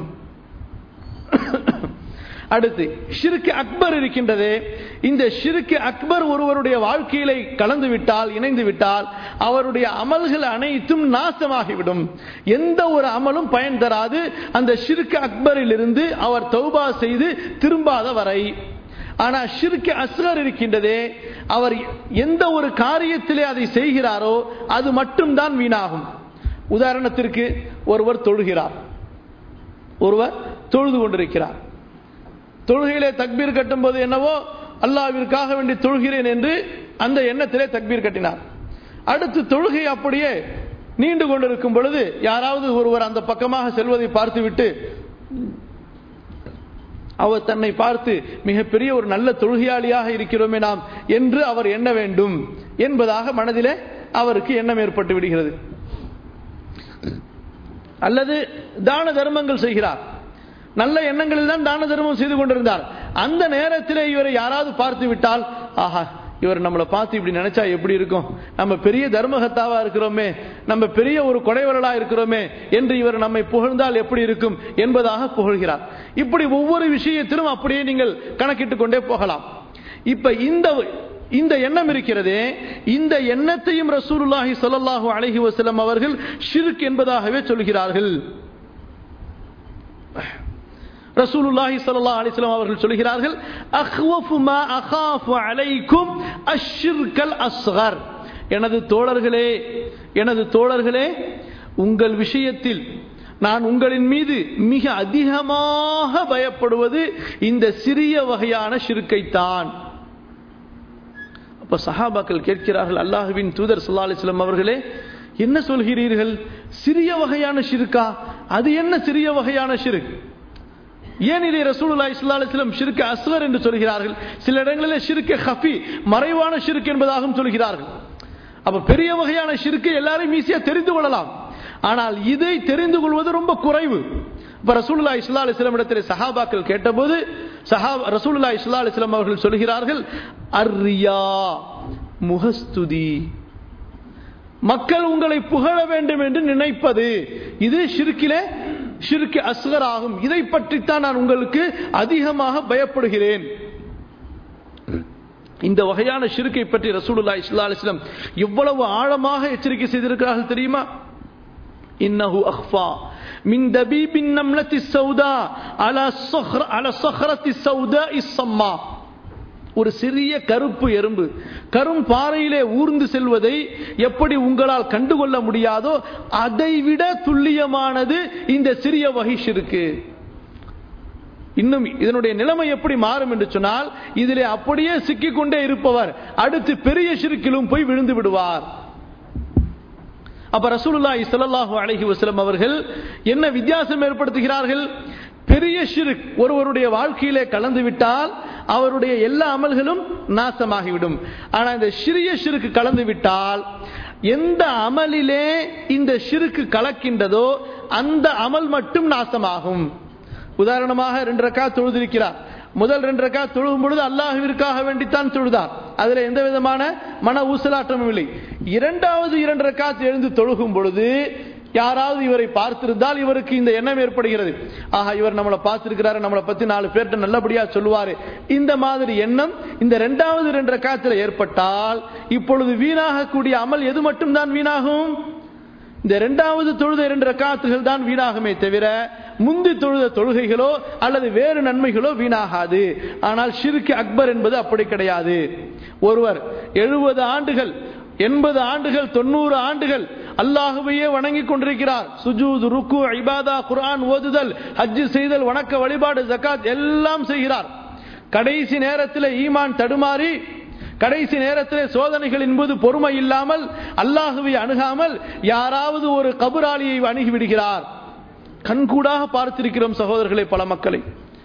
அடுத்து ஷிருக்கு அக்பர் இருக்கின்றது இந்த ஷிருக்கு அக்பர் ஒருவருடைய வாழ்க்கையில கலந்து விட்டால் இணைந்து விட்டால் அவருடைய அமல்கள் அனைத்தும் நாசமாகிவிடும் எந்த ஒரு அமலும் பயன் தராது அந்த ஷிருக்கு அக்பரில் இருந்து அவர் தௌபா செய்து திரும்பாத வரை ஆனா ஷிருக்கு அஸ்கர் இருக்கின்றதே அவர் எந்த ஒரு காரியத்திலே அதை செய்கிறாரோ அது மட்டும்தான் வீணாகும் உதாரணத்திற்கு ஒருவர் தொழுகிறார் ஒருவர் தொழுது கொண்டிருக்கிறார் தொழுகையிலே தக்பீர் கட்டும் போது என்னவோ அல்லாவிற்காக வேண்டி தொழுகிறேன் என்று அந்த எண்ணத்திலே தக்பீர் கட்டினார் அடுத்து தொழுகை அப்படியே நீண்டு கொண்டிருக்கும் பொழுது யாராவது ஒருவர் அந்த பக்கமாக செல்வதை பார்த்துவிட்டு அவர் தன்னை பார்த்து மிகப்பெரிய ஒரு நல்ல தொழுகையாளியாக இருக்கிறோமே நாம் என்று அவர் எண்ண வேண்டும் என்பதாக மனதிலே அவருக்கு எண்ணம் ஏற்பட்டு விடுகிறது அல்லது தான தர்மங்கள் செய்கிறார் நல்ல எண்ணங்களில் தான் தான தர்மம் செய்து கொண்டிருந்தார் அந்த நேரத்தில் இவரை யாராவது பார்த்து விட்டால் ஆஹா இவர் நம்மளை பார்த்து இப்படி நினைச்சா எப்படி இருக்கும் நம்ம பெரிய தர்மகத்தாவா இருக்கிறோமே நம்ம பெரிய ஒரு கொடைவரலா இருக்கிறோமே என்று இவர் நம்மை புகழ்ந்தால் எப்படி இருக்கும் என்பதாக புகழ்கிறார் இப்படி ஒவ்வொரு விஷயத்திலும் அப்படியே நீங்கள் கணக்கிட்டுக் கொண்டே போகலாம் இப்ப இந்த இந்த எண்ணம் இருக்கிறதே இந்த எண்ணத்தையும் ரசூலுல்லாஹி ஸல்லல்லாஹு அலைஹி வஸல்லம் அவர்கள் ஷிர்க் என்பதாகவே சொல்கிறார்கள் ரசூலுல்லாஹி ஸல்லல்லாஹு அலைஹி வஸல்லம் அவர்கள் சொல்கிறார்கள் அக்வஃபு மா அகாஃபு அலைக்கும் அஷ்ஷிர்கல் அஸ்கர் எனது தோழர்களே எனது தோழர்களே உங்கள் விஷயத்தில் நான் உங்களின் மீது மிக அதிகமாக பயப்படுவது இந்த சிறிய வகையான ஷிர்கைத்தான் அப்ப சஹாபாக்கள் கேட்கிறார்கள் அல்லாஹுவின் தூதர் சல்லா அலிஸ்லாம் அவர்களே என்ன சொல்கிறீர்கள் சிறிய வகையான ஷிருக்கா அது என்ன சிறிய வகையான ஷிருக் ஏன் இதை ரசூலுல்லா இஸ்லா அலிஸ்லாம் ஷிருக்கு அஸ்கர் என்று சொல்கிறார்கள் சில இடங்களில் ஷிருக்கு ஹஃபி மறைவான ஷிருக்கு என்பதாகவும் சொல்கிறார்கள் அப்ப பெரிய வகையான ஷிருக்கு எல்லாரும் ஈஸியா தெரிந்து கொள்ளலாம் ஆனால் இதை தெரிந்து கொள்வது ரொம்ப குறைவு இப்ப ரசூலுல்லா இஸ்லா அலிஸ்லாம் இடத்தில் சஹாபாக்கள் கேட்டபோது சஹா ரசூலுல்லா இஸ்லா அலிஸ்லாம் அவர்கள் சொல்கிறார்கள் அர்ரியா முகஸ்துதி மக்கள் உங்களை புகழ வேண்டும் என்று நினைப்பது இது ஷிர்கிலே ஷிர்கு அஸ்கர் ஆகும் இதை பற்றித்தான் நான் உங்களுக்கு அதிகமாக பயப்படுகிறேன் இந்த வகையான ஷிருக்கை பற்றி ரசூலுல்லா இஸ்லா அலிஸ்லாம் எவ்வளவு ஆழமாக எச்சரிக்கை செய்திருக்கிறார்கள் தெரியுமா இன்னஹு அஹ்ஃபா மின் தபீபின் நம்லத்தி சௌதா அல சொஹ்ர அல சொஹ்ரத்தி சௌதா இஸ்ஸம்மா ஒரு சிறிய கருப்பு எறும்பு கரும் பாறையிலே ஊர்ந்து செல்வதை எப்படி உங்களால் கண்டுகொள்ள முடியாதோ அதைவிட துல்லியமானது இந்த சிறிய வகிஷிருக்கு இன்னும் இதனுடைய நிலைமை எப்படி மாறும் என்று சொன்னால் இதிலே அப்படியே சிக்கிக்கொண்டே இருப்பவர் அடுத்து பெரிய சிறுக்கிலும் போய் விழுந்து விடுவார் அப்ப ரசூலுல்லாஹி ஸல்லல்லாஹு அலைஹி வஸல்லம் அவர்கள் என்ன வித்தியாசம் ஏற்படுத்துகிறார்கள் பெரிய ஷிருக் ஒருவருடைய வாழ்க்கையிலே கலந்து விட்டால் அவருடைய எல்லா அமல்களும் நாசமாகிவிடும் ஆனா இந்த சிறிய ஷிருக்கு கலந்து விட்டால் எந்த அமலிலே இந்த ஷிருக்கு கலக்கின்றதோ அந்த அமல் மட்டும் நாசமாகும் உதாரணமாக ரெண்டு ரக்கா தொழுதிருக்கிறார் முதல் ரெண்டு ரக்கா தொழுகும் பொழுது அல்லாஹுவிற்காக வேண்டித்தான் தொழுதார் அதுல எந்த விதமான மன ஊசலாட்டமும் இல்லை இரண்டாவது இரண்டு ரக்காத் எழுந்து தொழுகும் பொழுது யாராவது இவரை பார்த்திருந்தால் இவருக்கு இந்த எண்ணம் ஏற்படுகிறது ஆஹா இவர் நம்மளை பார்த்திருக்கிறாரு நம்மளை பத்தி நாலு பேர்ட்ட நல்லபடியா சொல்லுவாரு இந்த மாதிரி எண்ணம் இந்த இரண்டாவது ரெண்டு ரக்காத்துல ஏற்பட்டால் இப்பொழுது வீணாகக்கூடிய அமல் எது மட்டும்தான் வீணாகும் இந்த இரண்டாவது தொழுத இரண்டு ரக்காத்துகள் தான் வீணாகுமே தவிர முந்தி தொழுத தொழுகைகளோ அல்லது வேறு நன்மைகளோ வீணாகாது ஆனால் ஷிருக்கு அக்பர் என்பது அப்படி கிடையாது ஒருவர் எழுபது ஆண்டுகள் எண்பது ஆண்டுகள் தொண்ணூறு ஆண்டுகள் அல்லாஹுவையே வணங்கி கொண்டிருக்கிறார் சுஜூத் ருக்கு இபாதா குர்ஆன் ஓதுதல் ஹஜ்ஜு செய்தல் வணக்க வழிபாடு ஜக்காத் எல்லாம் செய்கிறார் கடைசி நேரத்தில் ஈமான் தடுமாறி கடைசி நேரத்தில் சோதனைகளின் போது பொறுமை இல்லாமல் அல்லாஹுவை அணுகாமல் யாராவது ஒரு கபுராளியை அணுகி விடுகிறார் கண்கூடாக பார்த்திருக்கிறோம் சகோதரர்களை பல மக்களை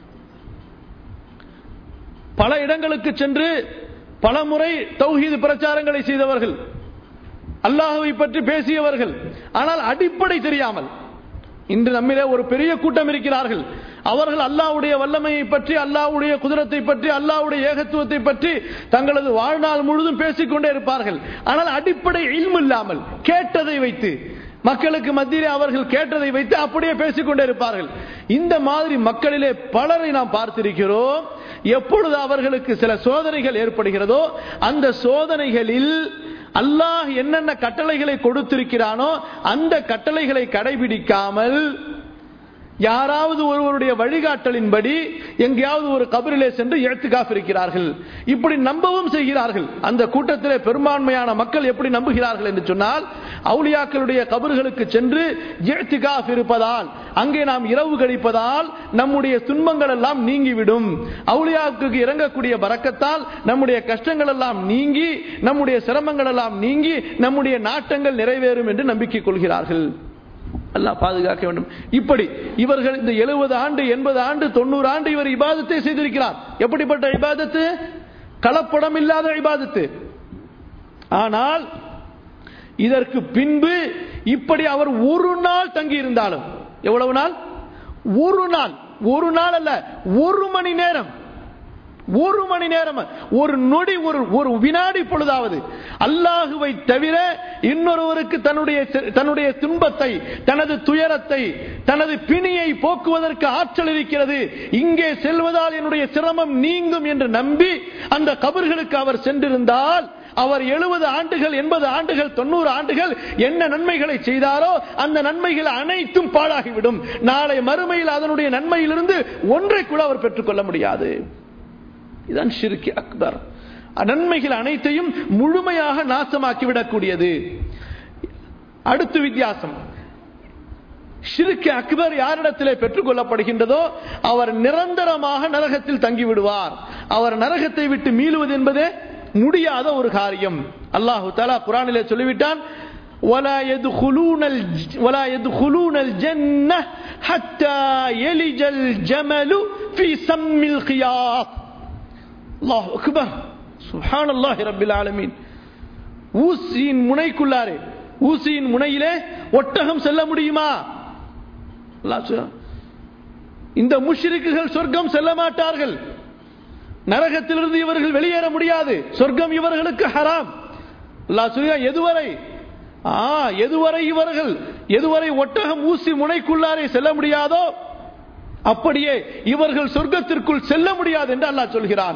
பல இடங்களுக்கு சென்று பல முறை தௌஹீது பிரச்சாரங்களை செய்தவர்கள் அல்லாஹுவை பற்றி பேசியவர்கள் ஆனால் அடிப்படை தெரியாமல் இன்று நம்மிலே ஒரு பெரிய கூட்டம் இருக்கிறார்கள் அவர்கள் அல்லாவுடைய வல்லமையை பற்றி அல்லாவுடைய குதிரத்தை பற்றி அல்லாவுடைய ஏகத்துவத்தை பற்றி தங்களது வாழ்நாள் முழுதும் பேசிக்கொண்டே இருப்பார்கள் ஆனால் அடிப்படை இல்மு இல்லாமல் கேட்டதை வைத்து மக்களுக்கு மத்தியிலே அவர்கள் கேட்டதை வைத்து அப்படியே பேசிக்கொண்டே இருப்பார்கள் இந்த மாதிரி மக்களிலே பலரை நாம் பார்த்திருக்கிறோம் எப்பொழுது அவர்களுக்கு சில சோதனைகள் ஏற்படுகிறதோ அந்த சோதனைகளில் அல்லாஹ் என்னென்ன கட்டளைகளை கொடுத்திருக்கிறானோ அந்த கட்டளைகளை கடைபிடிக்காமல் யாராவது ஒருவருடைய வழிகாட்டலின்படி எங்கேயாவது ஒரு கபரிலே சென்று எழுத்துக்காஃப் இருக்கிறார்கள் இப்படி நம்பவும் செய்கிறார்கள் அந்த கூட்டத்திலே பெரும்பான்மையான மக்கள் எப்படி நம்புகிறார்கள் என்று சொன்னால் அவுளியாக்களுடைய கபர்களுக்கு சென்று எழுத்துக்காஃப் இருப்பதால் அங்கே நாம் இரவு கழிப்பதால் நம்முடைய துன்பங்கள் எல்லாம் நீங்கிவிடும் அவுளியாவுக்கு இறங்கக்கூடிய பறக்கத்தால் நம்முடைய கஷ்டங்கள் எல்லாம் நீங்கி நம்முடைய சிரமங்கள் எல்லாம் நீங்கி நம்முடைய நாட்டங்கள் நிறைவேறும் என்று நம்பிக்கை கொள்கிறார்கள் அல்லாஹ் பாதுகாக்க வேண்டும் இப்படி இவர்கள் இந்த எழுபது ஆண்டு எண்பது ஆண்டு தொண்ணூறு ஆண்டு இவர் இபாதத்தை செய்திருக்கிறார் எப்படிப்பட்ட இபாதத்து கலப்படம் இல்லாத இபாதத்து ஆனால் இதற்கு பின்பு இப்படி அவர் ஒரு நாள் தங்கி இருந்தாலும் எவ்வளவு நாள் ஒரு நாள் ஒரு நாள் அல்ல ஒரு மணி நேரம் ஒரு மணி நேரம் ஒரு நொடி ஒரு ஒரு வினாடி பொழுதாவது அல்லாஹுவை தவிர இன்னொருவருக்கு தன்னுடைய தன்னுடைய துன்பத்தை தனது துயரத்தை தனது பிணியை போக்குவதற்கு ஆற்றல் இருக்கிறது இங்கே செல்வதால் என்னுடைய சிரமம் நீங்கும் என்று நம்பி அந்த கபர்களுக்கு அவர் சென்றிருந்தால் அவர் எழுபது ஆண்டுகள் எண்பது ஆண்டுகள் தொண்ணூறு ஆண்டுகள் என்ன நன்மைகளை செய்தாரோ அந்த நன்மைகள் அனைத்தும் பாழாகிவிடும் நாளை மறுமையில் அதனுடைய நன்மையிலிருந்து ஒன்றை கூட அவர் பெற்றுக்கொள்ள முடியாது இதுதான் ஷிர்கி அக்பர் நன்மைகள் அனைத்தையும் முழுமையாக நாசமாக்கி விடக்கூடியது அடுத்த வித்தியாசம் ஷிருக்கு அக்பர் யாரிடத்திலே பெற்றுக் கொள்ளப்படுகின்றதோ அவர் நிரந்தரமாக நரகத்தில் தங்கிவிடுவார் அவர் நரகத்தை விட்டு மீளுவது என்பதே முடியாத ஒரு காரியம் அல்லாஹு தாலா குரானிலே சொல்லிவிட்டான் ولا يدخلون الج... ولا يدخلون الجنة حتى يلج الجمل في سم الخياط அல்லாஹ் அக்பர் சுஹான் அல்லாஹி ரபில் ஆலமீன் ஊசியின் முனைக்குள்ளாரே ஊசியின் முனையிலே ஒட்டகம் செல்ல முடியுமா அல்லாஹ் சொல்றான். இந்த முஷ்ரிக்குகள் சொர்க்கம் செல்ல மாட்டார்கள் நரகத்திலிருந்து இவர்கள் வெளியேற முடியாது சொர்க்கம் இவர்களுக்கு ஹராம் அல்லாஹ் சொல்கிறான் எதுவரை ஆ எதுவரை இவர்கள் எதுவரை ஒட்டகம் ஊசி முனைக்குள்ளாரே செல்ல முடியாதோ அப்படியே இவர்கள் சொர்க்கத்திற்குள் செல்ல முடியாது என்று அல்லாஹ் சொல்கிறான்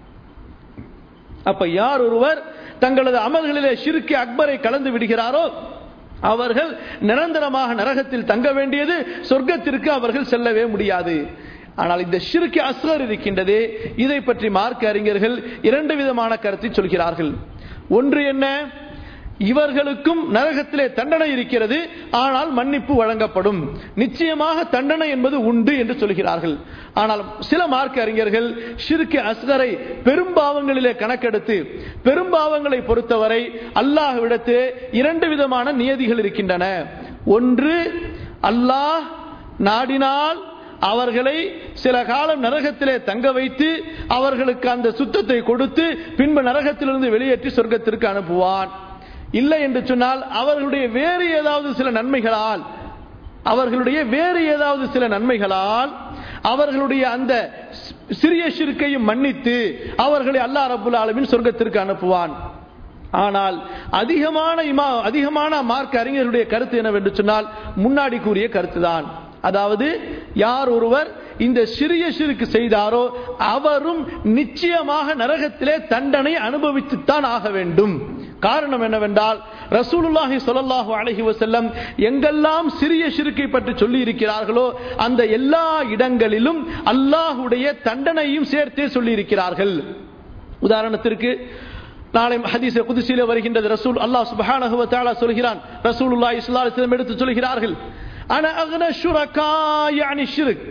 அப்ப யார் ஒருவர் தங்களது அமல்களிலே ஷிர்கி அக்பரை கலந்து விடுகிறாரோ அவர்கள் நிரந்தரமாக நரகத்தில் தங்க வேண்டியது சொர்க்கத்திற்கு அவர்கள் செல்லவே முடியாது ஆனால் இந்த ஷிர்கி அஸ்கர் இருக்கின்றதே இதை பற்றி மார்க்க அறிஞர்கள் இரண்டு விதமான கருத்தை சொல்கிறார்கள் ஒன்று என்ன இவர்களுக்கும் நரகத்திலே தண்டனை இருக்கிறது ஆனால் மன்னிப்பு வழங்கப்படும் நிச்சயமாக தண்டனை என்பது உண்டு என்று சொல்கிறார்கள் ஆனால் சில மார்க்க அறிஞர்கள் ஷிர்கி அஸ்கரை பெரும்பாவங்களிலே கணக்கெடுத்து பெரும்பாவங்களை பொறுத்தவரை அல்லாஹ்விடத்திலே இரண்டு விதமான நியதிகள் இருக்கின்றன ஒன்று அல்லாஹ் நாடினால் அவர்களை சில காலம் நரகத்திலே தங்க வைத்து அவர்களுக்கு அந்த சுத்தத்தை கொடுத்து பின்பு நரகத்திலிருந்து வெளியேற்றி சொர்க்கத்திற்கு அனுப்புவான் இல்லை என்று சொன்னால் அவர்களுடைய வேறு ஏதாவது சில நன்மைகளால் அவர்களுடைய வேறு ஏதாவது சில நன்மைகளால் அவர்களுடைய அந்த சிறிய சிறுக்கையும் மன்னித்து அவர்களை அல்லா ரபுல் ஆலமின் சொர்க்கத்திற்கு அனுப்புவான் ஆனால் அதிகமான இமா அதிகமான மார்க் அறிஞர்களுடைய கருத்து என்னவென்று சொன்னால் முன்னாடி கூறிய கருத்துதான் அதாவது யார் ஒருவர் இந்த சிறிய சிறுக்கு செய்தாரோ அவரும் நிச்சயமாக நரகத்திலே தண்டனை அனுபவித்துத்தான் ஆக வேண்டும் காரணம் என்னவென்றால் ரசூலுல்லாஹி சொல்லல்லாஹு அலஹி வசல்லம் எங்கெல்லாம் சிறிய சிறுக்கை பற்றி சொல்லி இருக்கிறார்களோ அந்த எல்லா இடங்களிலும் அல்லாஹுடைய தண்டனையும் சேர்த்தே சொல்லி இருக்கிறார்கள் உதாரணத்திற்கு நாளை ஹதீஸ குதிசில வருகின்றது ரசூல் அல்லாஹ் சுப்ஹானஹு வ தஆலா சொல்கிறான் ரசூலுல்லாஹி ஸல்லல்லாஹு அலைஹி வஸல்லம் எடுத்து சொல்கிறார்கள் அன அக்ன ஷுரகா யானி ஷிர்க்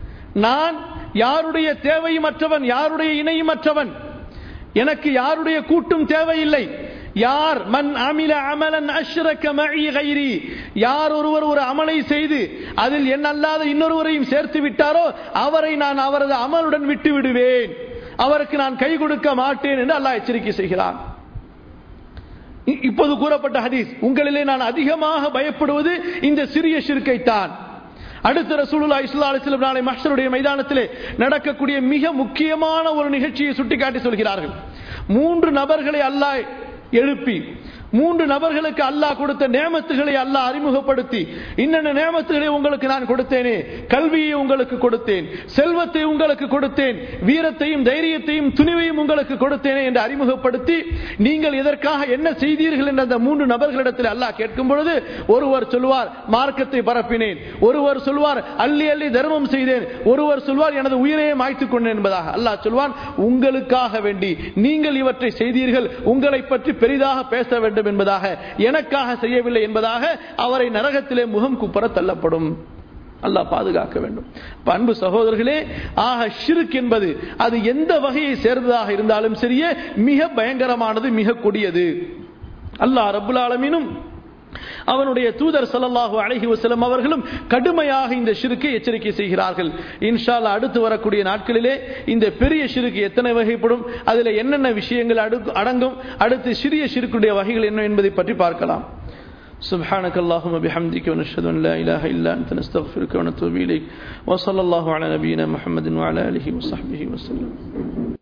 நான் யாருடைய தேவையுமற்றவன் யாருடைய இணையுமற்றவன் எனக்கு யாருடைய கூட்டும் தேவையில்லை யார் மன் அமில அமலன் அஷ்ரக மஇ கைரி யார் ஒருவர் ஒரு அமலை செய்து அதில் என் அல்லாத இன்னொருவரையும் சேர்த்து விட்டாரோ அவரை நான் அவரது அமலுடன் விட்டு விடுவேன் அவருக்கு நான் கை கொடுக்க மாட்டேன் என்று அல்லாஹ் எச்சரிக்கை செய்கிறான் இப்போது கூறப்பட்ட ஹதீஸ் உங்களிலே நான் அதிகமாக பயப்படுவது இந்த சிறிய சிறுக்கைத்தான் அடுத்த ரசூலுல்லா இஸ்லா அலிஸ்லம் நாளை மஹருடைய மைதானத்திலே நடக்கக்கூடிய மிக முக்கியமான ஒரு நிகழ்ச்சியை சுட்டிக்காட்டி சொல்கிறார்கள் மூன்று நபர்களை அல்லாஹ் எழுப்பி மூன்று நபர்களுக்கு அல்லாஹ் கொடுத்த நேமத்துகளை அல்லாஹ் அறிமுகப்படுத்தி இன்னென்ன நேமத்துகளை உங்களுக்கு நான் கொடுத்தேனே கல்வியை உங்களுக்கு கொடுத்தேன் செல்வத்தை உங்களுக்கு கொடுத்தேன் வீரத்தையும் தைரியத்தையும் துணிவையும் உங்களுக்கு கொடுத்தேனே என்று அறிமுகப்படுத்தி நீங்கள் இதற்காக என்ன செய்தீர்கள் என்ற அந்த மூன்று நபர்களிடத்தில் அல்லாஹ் கேட்கும் பொழுது ஒருவர் சொல்வார் மார்க்கத்தை பரப்பினேன் ஒருவர் சொல்வார் அள்ளி அள்ளி தர்மம் செய்தேன் ஒருவர் சொல்வார் எனது உயிரையே மாய்த்துக் கொண்டேன் என்பதாக அல்லாஹ் சொல்வான் உங்களுக்காக வேண்டி நீங்கள் இவற்றை செய்தீர்கள் உங்களை பற்றி பெரிதாக பேச வேண்டும் என்பதாக எனக்காக செய்யவில்லை என்பதாக அவரை நரகத்திலே முகம் குப்பர தள்ளப்படும் அல்லாஹ் பாதுகாக்க வேண்டும் அன்பு சகோதரர்களே ஆக ஷிருக் என்பது அது எந்த வகையை சேர்ந்ததாக இருந்தாலும் சரியே மிக பயங்கரமானது மிக கொடியது அல்லாஹ் ரபுல் ஆலமீனும் அவனுடைய தூதர் சல்லல்லாஹு அலஹி வசலம் அவர்களும் கடுமையாக இந்த ஷிருக்கை எச்சரிக்கை செய்கிறார்கள் இன்ஷால்லா அடுத்து வரக்கூடிய நாட்களிலே இந்த பெரிய ஷிருக்கு எத்தனை வகைப்படும் அதில் என்னென்ன விஷயங்கள் அடங்கும் அடுத்து சிறிய ஷிருக்குடைய வகைகள் என்ன என்பதை பற்றி பார்க்கலாம் سبحانك اللهم بحمدك ونشهد ان لا اله الا انت نستغفرك ونتوب اليك وصلى الله على نبينا محمد وعلى اله وصحبه وسلم